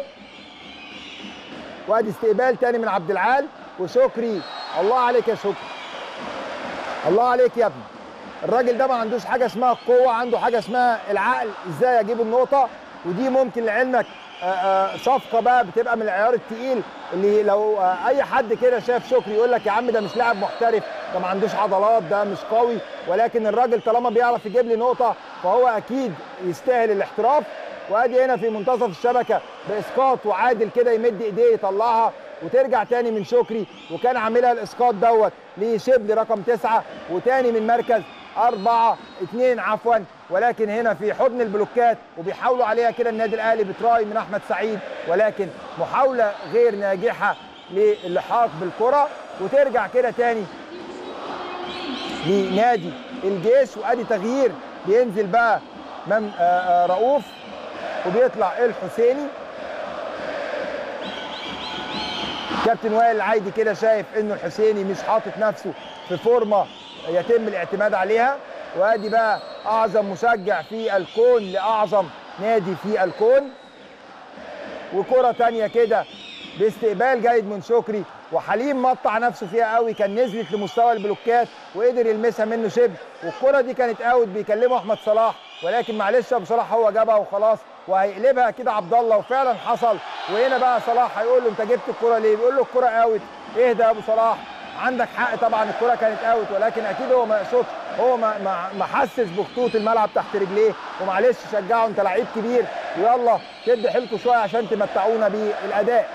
[SPEAKER 1] وادي استقبال تاني من عبد العال وشكري الله عليك يا شكري الله عليك يا ابني الراجل ده ما عندوش حاجه اسمها القوه عنده حاجه اسمها العقل ازاي اجيب النقطه ودي ممكن لعلمك آه، آه، صفقه بقى بتبقى من العيار التقيل اللي لو آه، اي حد كده شاف شكري يقول لك يا عم ده مش لاعب محترف ده ما عندوش عضلات ده مش قوي ولكن الراجل طالما بيعرف يجيب لي نقطه فهو اكيد يستاهل الاحتراف وادي هنا في منتصف الشبكه باسقاط وعادل كده يمد ايديه يطلعها وترجع تاني من شكري وكان عاملها الاسقاط دوت لشبل رقم تسعه وتاني من مركز أربعة اتنين عفوا ولكن هنا في حضن البلوكات وبيحاولوا عليها كده النادي الأهلي بتراي من أحمد سعيد ولكن محاولة غير ناجحة للحاق بالكرة وترجع كده تاني لنادي الجيش وادي تغيير بينزل بقى مم آه آه رؤوف وبيطلع الحسيني كابتن وائل العايدي كده شايف انه الحسيني مش حاطط نفسه في فورمه يتم الاعتماد عليها وادي بقى اعظم مشجع في الكون لاعظم نادي في الكون وكره تانية كده باستقبال جيد من شكري وحليم مطع نفسه فيها قوي كان نزلت لمستوى البلوكات وقدر يلمسها منه شبه والكره دي كانت اوت بيكلمه احمد صلاح ولكن معلش ابو صلاح هو جابها وخلاص وهيقلبها كده عبد الله وفعلا حصل وهنا بقى صلاح هيقول له انت جبت الكره ليه؟ بيقول له الكره اوت اهدى يا ابو صلاح عندك حق طبعا الكره كانت اوت ولكن اكيد هو ما يقصدش هو ما ما ما حسش بخطوط الملعب تحت رجليه ومعلش شجعه انت لعيب كبير ويلا شد حيلكوا شويه عشان تمتعونا بالاداء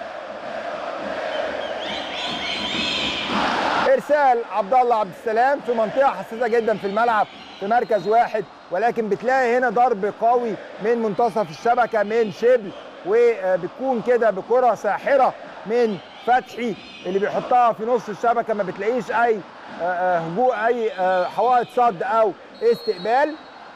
[SPEAKER 1] ارسال عبد الله عبد السلام في منطقه حساسه جدا في الملعب في مركز واحد ولكن بتلاقي هنا ضرب قوي من منتصف الشبكه من شبل وبتكون كده بكره ساحره من فتحي اللي بيحطها في نص الشبكه ما بتلاقيش اي آه، آه، هجوم اي آه، حوائط صد او استقبال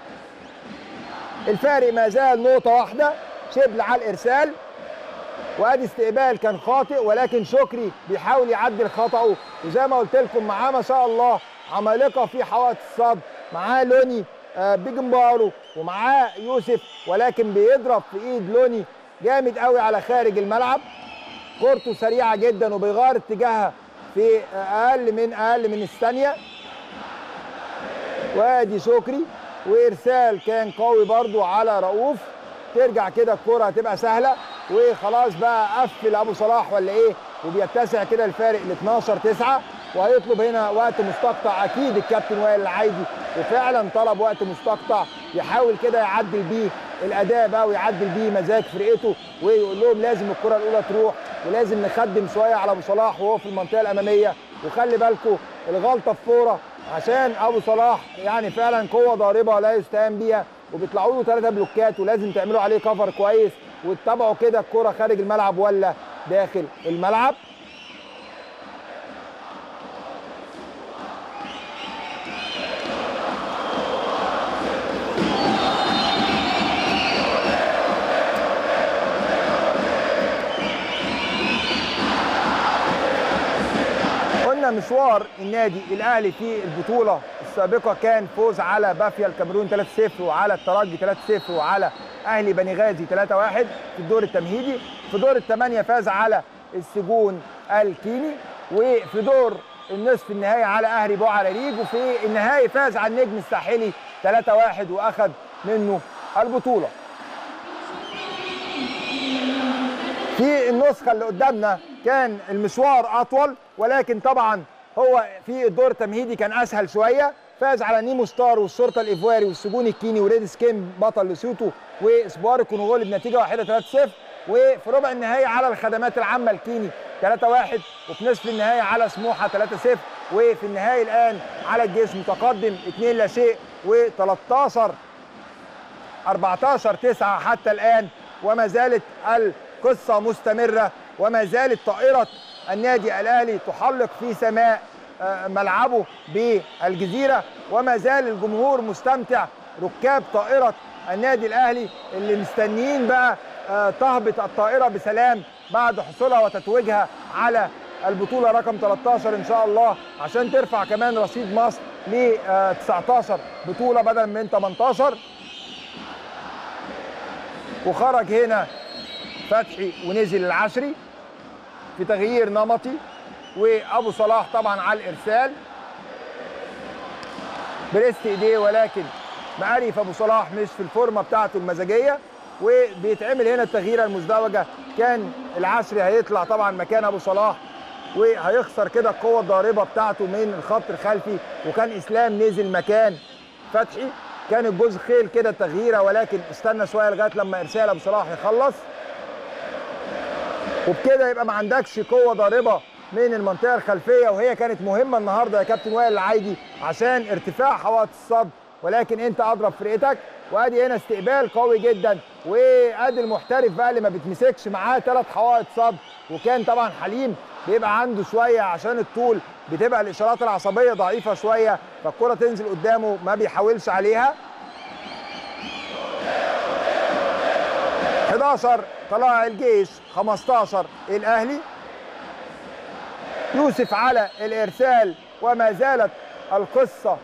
[SPEAKER 1] الفارق ما زال نقطه واحده شبل على الارسال وادي استقبال كان خاطئ ولكن شكري بيحاول يعدل خطأه وزي ما قلت لكم معاه ما شاء الله عمالقه في حوائط الصد معاه لوني آه، بيجنبارو ومعاه يوسف ولكن بيضرب في ايد لوني جامد قوي على خارج الملعب كورته سريعه جدا وبيغير اتجاهها في اقل من اقل من الثانيه وادي شكري وارسال كان قوي برضو على رؤوف ترجع كده الكرة هتبقى سهلة وخلاص بقى قفل ابو صلاح ولا ايه وبيتسع كده الفارق ل 12 9 وهيطلب هنا وقت مستقطع اكيد الكابتن وائل العايدي وفعلا طلب وقت مستقطع يحاول كده يعدل بيه الاداء بقى ويعدل بيه مزاج فرقته ويقول لهم لازم الكره الاولى تروح ولازم نخدم شويه على ابو صلاح وهو في المنطقه الاماميه وخلي بالكم الغلطه في فوره عشان ابو صلاح يعني فعلا قوه ضاربه لا يستهان بيها وبيطلعوا له ثلاثه بلوكات ولازم تعملوا عليه كفر كويس وتتابعوا كده الكره خارج الملعب ولا داخل الملعب قلنا مشوار النادي الاهلي في البطوله السابقه كان فوز على بافيا الكاميرون 3-0 وعلى الترجي 3-0 وعلى اهلي بني غازي 3-1 في الدور التمهيدي في دور الثمانيه فاز على السجون الكيني وفي دور النصف النهائي على اهلي بوعراريج وفي النهائي فاز على النجم الساحلي 3-1 واخذ منه البطوله في النسخه اللي قدامنا كان المشوار اطول ولكن طبعا هو في الدور التمهيدي كان اسهل شويه فاز على نيمو ستار والشرطه الايفواري والسجون الكيني وريد سكيم بطل لسيوتو واسبوار الكونغولي بنتيجه واحده 3-0 وفي ربع النهائي على الخدمات العامه الكيني 3-1 وفي نصف النهائي على سموحه 3-0 وفي النهائي الان على الجيش متقدم 2 لا شيء و13 14 9 حتى الآن وما زالت القصة مستمرة وما زالت طائرة النادي الأهلي تحلق في سماء آه، ملعبه بالجزيرة وما زال الجمهور مستمتع ركاب طائرة النادي الأهلي اللي مستنيين بقى وتهبط الطائره بسلام بعد حصولها وتتويجها على البطوله رقم 13 ان شاء الله عشان ترفع كمان رصيد مصر ل 19 بطوله بدل من 18 وخرج هنا فتحي ونزل العشري في تغيير نمطي وابو صلاح طبعا على الارسال بريست ايديه ولكن معرف ابو صلاح مش في الفورمه بتاعته المزاجيه وبيتعمل هنا التغييره المزدوجه كان العشري هيطلع طبعا مكان ابو صلاح وهيخسر كده القوه الضاربه بتاعته من الخط الخلفي وكان اسلام نزل مكان فتحي كان الجوز خيل كده تغييره ولكن استنى شويه لغايه لما ارسال ابو صلاح يخلص وبكده يبقى ما عندكش قوه ضاربه من المنطقه الخلفيه وهي كانت مهمه النهارده يا كابتن وائل العايدي عشان ارتفاع حوائط الصد ولكن انت اضرب فرقتك وادي هنا استقبال قوي جدا وادي المحترف بقى اللي ما بتمسكش معاه ثلاث حوائط صد وكان طبعا حليم بيبقى عنده شويه عشان الطول بتبقى الاشارات العصبيه ضعيفه شويه فالكره تنزل قدامه ما بيحاولش عليها 11 طلائع الجيش 15 الاهلي يوسف على الارسال وما زالت القصه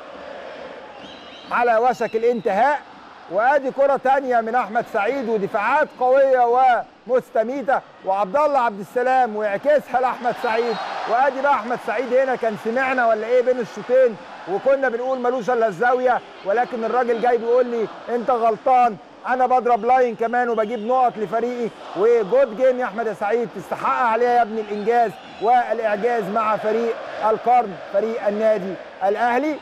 [SPEAKER 1] على وشك الانتهاء وادي كره تانية من احمد سعيد ودفاعات قويه ومستميته وعبد الله عبد السلام ويعكسها لاحمد سعيد وادي بقى احمد سعيد هنا كان سمعنا ولا ايه بين الشوطين وكنا بنقول ملوش الا الزاويه ولكن الراجل جاي بيقول لي انت غلطان انا بضرب لاين كمان وبجيب نقط لفريقي وجود جيم يا احمد يا سعيد تستحق عليها يا ابني الانجاز والاعجاز مع فريق القرن فريق النادي الاهلي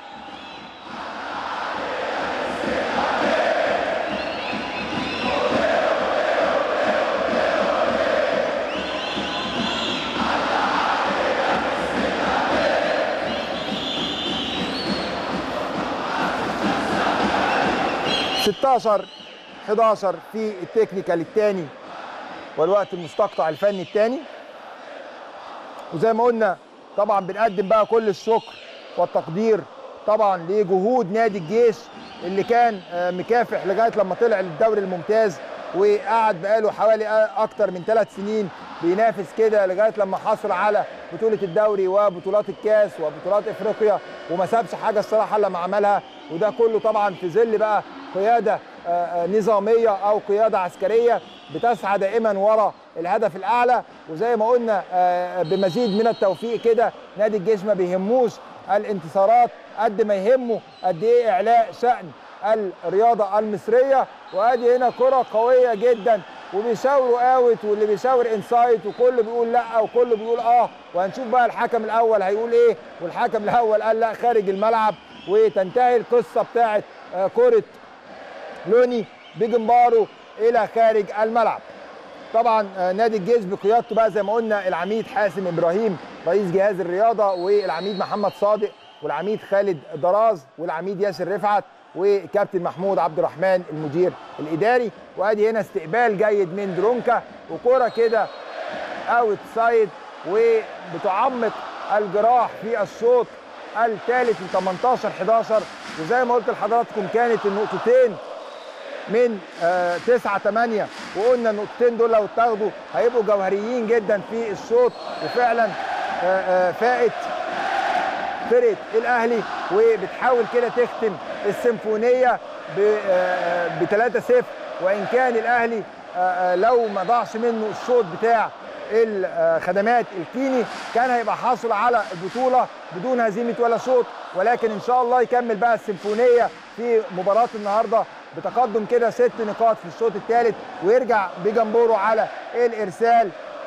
[SPEAKER 1] ستاشر 11 في التكنيكال الثاني والوقت المستقطع الفني الثاني وزي ما قلنا طبعا بنقدم بقى كل الشكر والتقدير طبعا لجهود نادي الجيش اللي كان مكافح لغايه لما طلع للدوري الممتاز وقعد بقاله حوالي اكتر من ثلاث سنين بينافس كده لغايه لما حصل على بطوله الدوري وبطولات الكاس وبطولات افريقيا وما سابش حاجه الصراحه الا ما عملها وده كله طبعا في ظل بقى قياده نظاميه او قياده عسكريه بتسعى دائما ورا الهدف الاعلى وزي ما قلنا بمزيد من التوفيق كده نادي الجيش ما بيهموش الانتصارات قد ما يهمه قد ايه اعلاء شان الرياضه المصريه وادي هنا كره قويه جدا وبيشاوروا اوت واللي بيشاور انسايت وكله بيقول لا وكله بيقول اه وهنشوف بقى الحكم الاول هيقول ايه والحكم الاول قال لا خارج الملعب وتنتهي القصه بتاعت كره لوني بجمبارو الى خارج الملعب طبعا نادي الجيش بقيادته بقى زي ما قلنا العميد حاسم ابراهيم رئيس جهاز الرياضه والعميد محمد صادق والعميد خالد دراز والعميد ياسر رفعت وكابتن محمود عبد الرحمن المدير الاداري وادي هنا استقبال جيد من درونكا وكره كده اوت سايد وبتعمق الجراح في الشوط الثالث ل 18 11 وزي ما قلت لحضراتكم كانت النقطتين من آه 9 8 وقلنا النقطتين دول لو اتاخدوا هيبقوا جوهريين جدا في الشوط وفعلا آه آه فائت فرقه الاهلي وبتحاول كده تختم السيمفونيه ب 3 0 وان كان الاهلي لو ما ضاعش منه الشوط بتاع الخدمات الكيني كان هيبقى حاصل على البطوله بدون هزيمه ولا شوط ولكن ان شاء الله يكمل بقى السيمفونيه في مباراه النهارده بتقدم كده ست نقاط في الشوط الثالث ويرجع بجمبورو على الارسال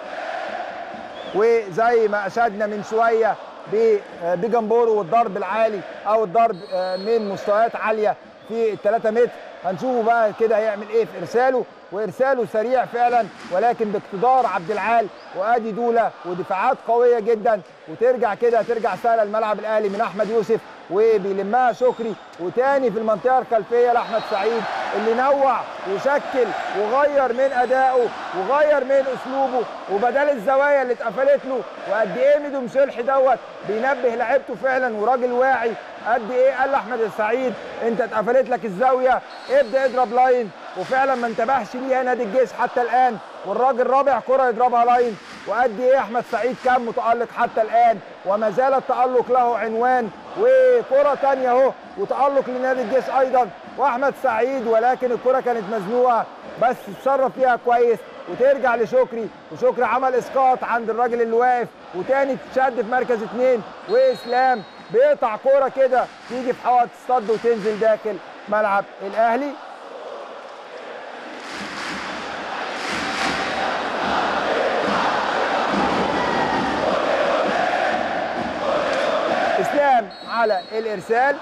[SPEAKER 1] وزي ما اشدنا من شويه بجمبورو والضرب العالي او الضرب من مستويات عاليه في ال 3 متر هنشوفه بقى كده هيعمل ايه في ارساله وارساله سريع فعلا ولكن باقتدار عبد العال وادي دوله ودفاعات قويه جدا وترجع كده ترجع سهله الملعب الاهلي من احمد يوسف وبيلمها شكري وتاني في المنطقه الخلفيه لاحمد سعيد اللي نوع وشكل وغير من ادائه وغير من اسلوبه وبدل الزوايا اللي اتقفلت له وقد ايه ميدو مسلحي دوت بينبه لعيبته فعلا وراجل واعي قد ايه قال لاحمد السعيد انت اتقفلت لك الزاويه ابدا اضرب لاين وفعلا ما انتبهش ليها نادي الجيش حتى الان والراجل رابع كره يضربها لاين وقد ايه احمد سعيد كان متالق حتى الان وما زال التالق له عنوان وكره ثانيه اهو وتالق لنادي الجيش ايضا واحمد سعيد ولكن الكره كانت مزنوقه بس اتصرف فيها كويس وترجع لشكري وشكري عمل اسقاط عند الراجل اللي واقف وتاني تشد في مركز اثنين واسلام بيقطع كوره كده تيجي في حوائط الصد وتنزل داخل ملعب الاهلي اسلام على الارسال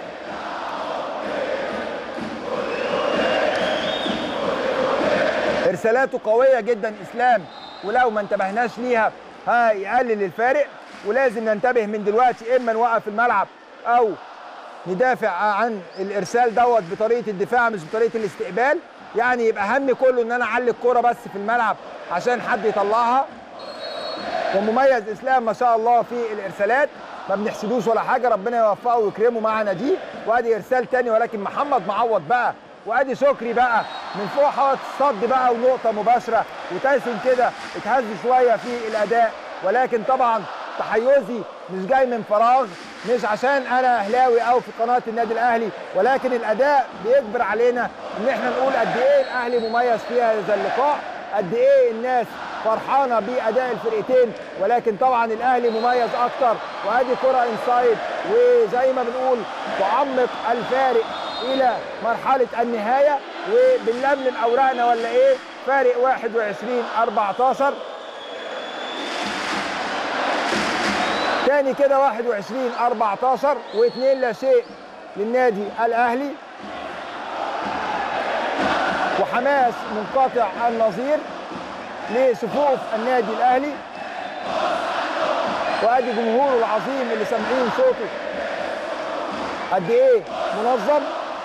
[SPEAKER 1] ارسالاته قويه جدا اسلام ولو ما انتبهناش ليها هيقلل الفارق ولازم ننتبه من دلوقتي اما نوقف الملعب او ندافع عن الارسال دوت بطريقه الدفاع مش بطريقه الاستقبال يعني يبقى همي كله ان انا اعلي الكوره بس في الملعب عشان حد يطلعها ومميز اسلام ما شاء الله في الارسالات ما بنحسدوش ولا حاجه ربنا يوفقه ويكرمه معنا دي وادي ارسال تاني ولكن محمد معوض بقى وادي شكري بقى من فوق حوض الصد بقى ونقطه مباشره وتايسون كده اتهز شويه في الاداء ولكن طبعا تحيزي مش جاي من فراغ مش عشان انا اهلاوي او في قناه النادي الاهلي ولكن الاداء بيجبر علينا ان احنا نقول قد ايه الاهلي مميز في هذا اللقاء قد ايه الناس فرحانه باداء الفرقتين ولكن طبعا الاهلي مميز اكتر وادي كره انسايد وزي ما بنقول تعمق الفارق الى مرحله النهايه وبنلملم اوراقنا ولا ايه فارق 21 14 تاني كده 21 14 واثنين لا شيء للنادي الاهلي وحماس منقطع النظير لصفوف النادي الاهلي وادي جمهوره العظيم اللي سامعين صوته قد ايه منظم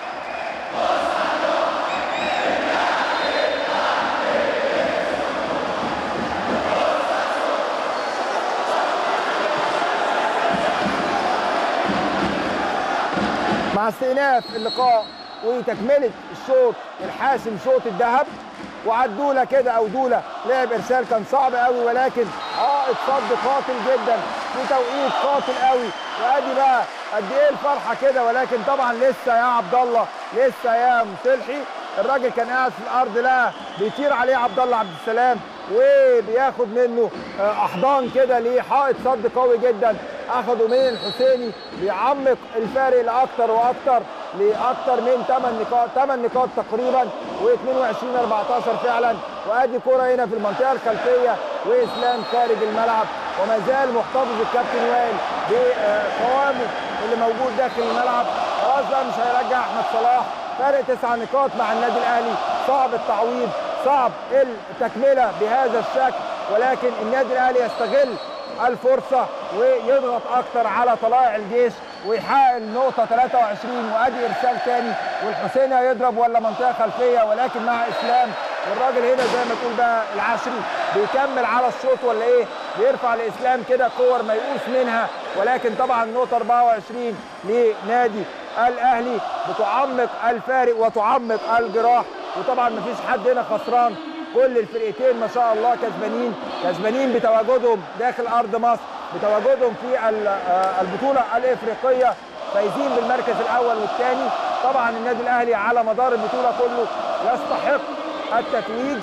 [SPEAKER 1] مع استئناف اللقاء وتكمله الشوط الحاسم شوط الذهب وعدوله كده او دوله لعب ارسال كان صعب قوي ولكن حائط صد قاتل جدا في توقيت قاتل قوي وادي بقى قد ايه الفرحه كده ولكن طبعا لسه يا عبد الله لسه يا مصلحي الراجل كان قاعد في الارض لا بيطير عليه عبد الله عبد السلام وبياخد منه احضان كده لحائط صد قوي جدا اخده من الحسيني بيعمق الفارق لاكتر واكتر لاكتر من 8 نقاط 8 نقاط تقريبا و22 14 فعلا وادي كره هنا في المنطقه الخلفيه واسلام خارج الملعب وما زال محتفظ الكابتن وائل بقوامه اللي موجود داخل الملعب خلاص بقى مش هيرجع احمد صلاح فارق تسع نقاط مع النادي الاهلي صعب التعويض صعب التكمله بهذا الشكل ولكن النادي الاهلي يستغل الفرصه ويضغط اكتر على طلائع الجيش ويحقق النقطه 23 وادي ارسال ثاني والحسين هيضرب ولا منطقه خلفيه ولكن مع اسلام والراجل هنا زي ما تقول بقى العشري بيكمل على الشوط ولا ايه بيرفع لاسلام كده كور ميؤوس منها ولكن طبعا النقطه 24 لنادي الاهلي بتعمق الفارق وتعمق الجراح وطبعا مفيش حد هنا خسران كل الفرقتين ما شاء الله كسبانين كسبانين بتواجدهم داخل ارض مصر بتواجدهم في البطوله الافريقيه فايزين بالمركز الاول والثاني طبعا النادي الاهلي على مدار البطوله كله يستحق التتويج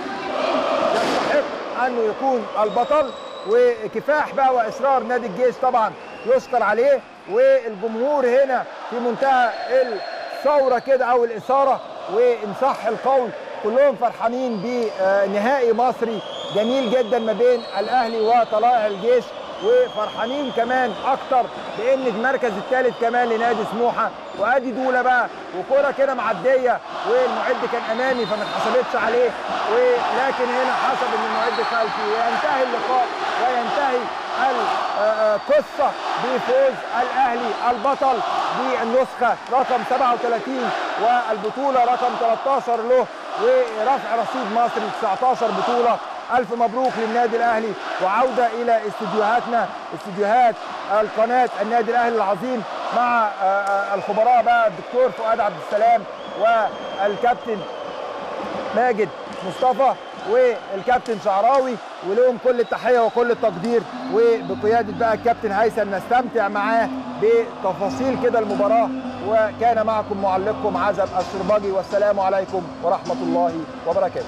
[SPEAKER 1] يستحق انه يكون البطل وكفاح بقى واصرار نادي الجيش طبعا يشكر عليه والجمهور هنا في منتهى الثوره كده او الاثاره وان صح القول كلهم فرحانين بنهائي مصري جميل جدا ما بين الاهلي وطلائع الجيش وفرحانين كمان اكتر بان المركز الثالث كمان لنادي سموحه وادي دوله بقى وكره كده معديه والمعد كان امامي فما اتحسبتش عليه ولكن هنا حسب ان المعد خلفي وينتهي اللقاء وينتهي القصة بفوز الأهلي البطل بالنسخة رقم 37 والبطولة رقم 13 له ورفع رصيد مصر ل 19 بطولة ألف مبروك للنادي الأهلي وعودة إلى استديوهاتنا استديوهات القناة النادي الأهلي العظيم مع الخبراء بقى الدكتور فؤاد عبد السلام والكابتن ماجد مصطفى والكابتن شعراوي ولهم كل التحيه وكل التقدير وبقياده بقى الكابتن هيثم نستمتع معاه بتفاصيل كده المباراه وكان معكم معلقكم عزب الشرباجي والسلام عليكم ورحمه الله وبركاته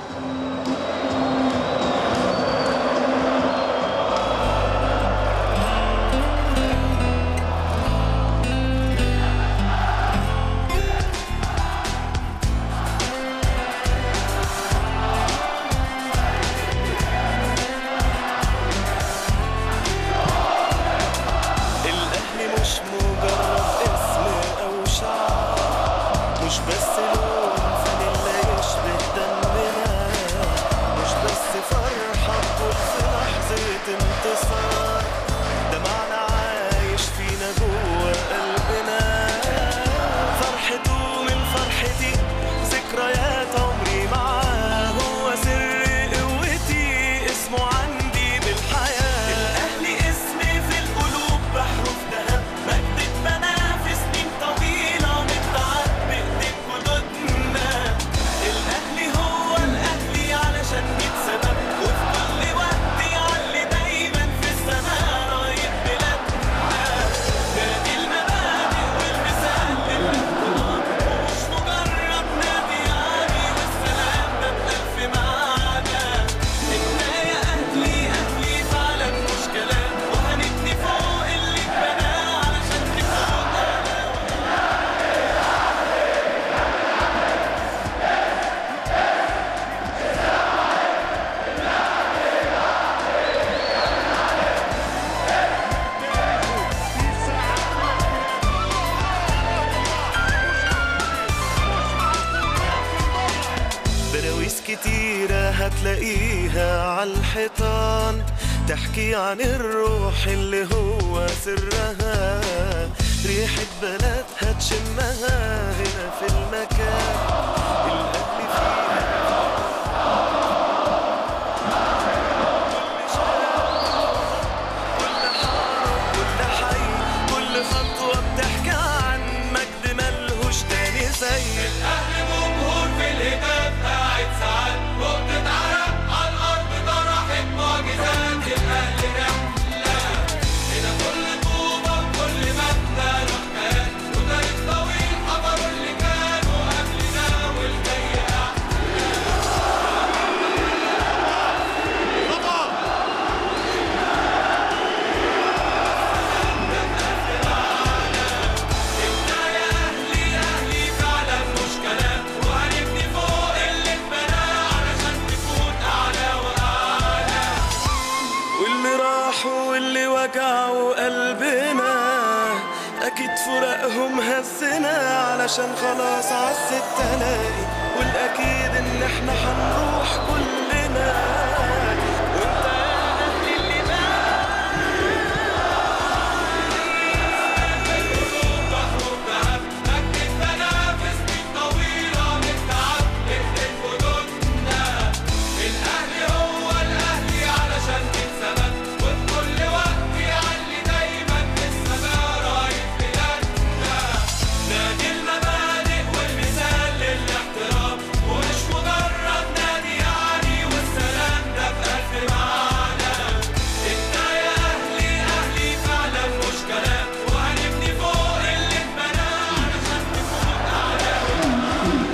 [SPEAKER 2] كتيرة هتلاقيها عالحيطان تحكي عن الروح اللي هو سرها ريحة بناتها تشمها هنا في المكان الأهل فيها كل شارع كل حارة كل حي كل خطوة بتحكي عن مجد ملهوش تاني زي
[SPEAKER 3] الأهل جمهور في الهتاف قاعد ساعات نقطة عرق على الأرض طرحت معجزات الأهل رحلة هنا كل طوبة وكل مبنى له حكايات وتاريخ طويل حضروا اللي كانوا قبلنا والجاي أحلى إحنا يا أهلي أهلي فعلا مش كلام وهنبني فوق اللي اتبنى علشان تكون أعلى وأعلى
[SPEAKER 2] واللي راحوا واللي وجعوا قلبنا اكيد فراقهم هزنا علشان خلاص عزت تلاقي والاكيد ان احنا هنروح كلنا وانت يا اهلي اللي
[SPEAKER 3] بحروف ذهب مجد تنافس سنين طويلة من تعب نخدم جدودنا الأهلي هو الأهلي علشان نتثبت وبكل وقت يعلي دايما بالسماء راية بلادنا نادي المبادئ والمثال للاحترام ومش مجرد نادي يعني والسلام ده بألف معنى انت يا أهلي أهلي فعلا مش كلام وهنبني فوق اللي اتبنى علشان نكون أعلى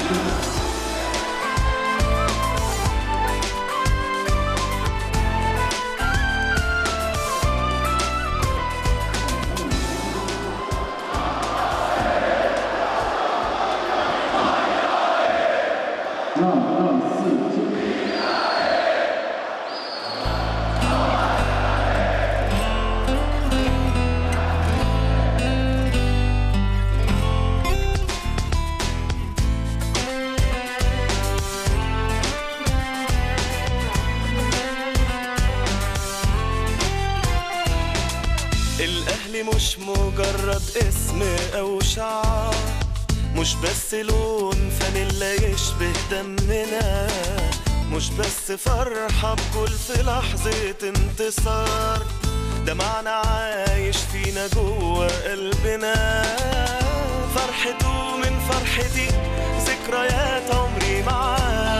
[SPEAKER 2] مش مجرد اسم او شعار مش بس لون فانيلا يشبه دمنا مش بس فرحة بكل في لحظة انتصار ده معنى عايش فينا جوه قلبنا فرحته من فرحتي ذكريات عمري معاه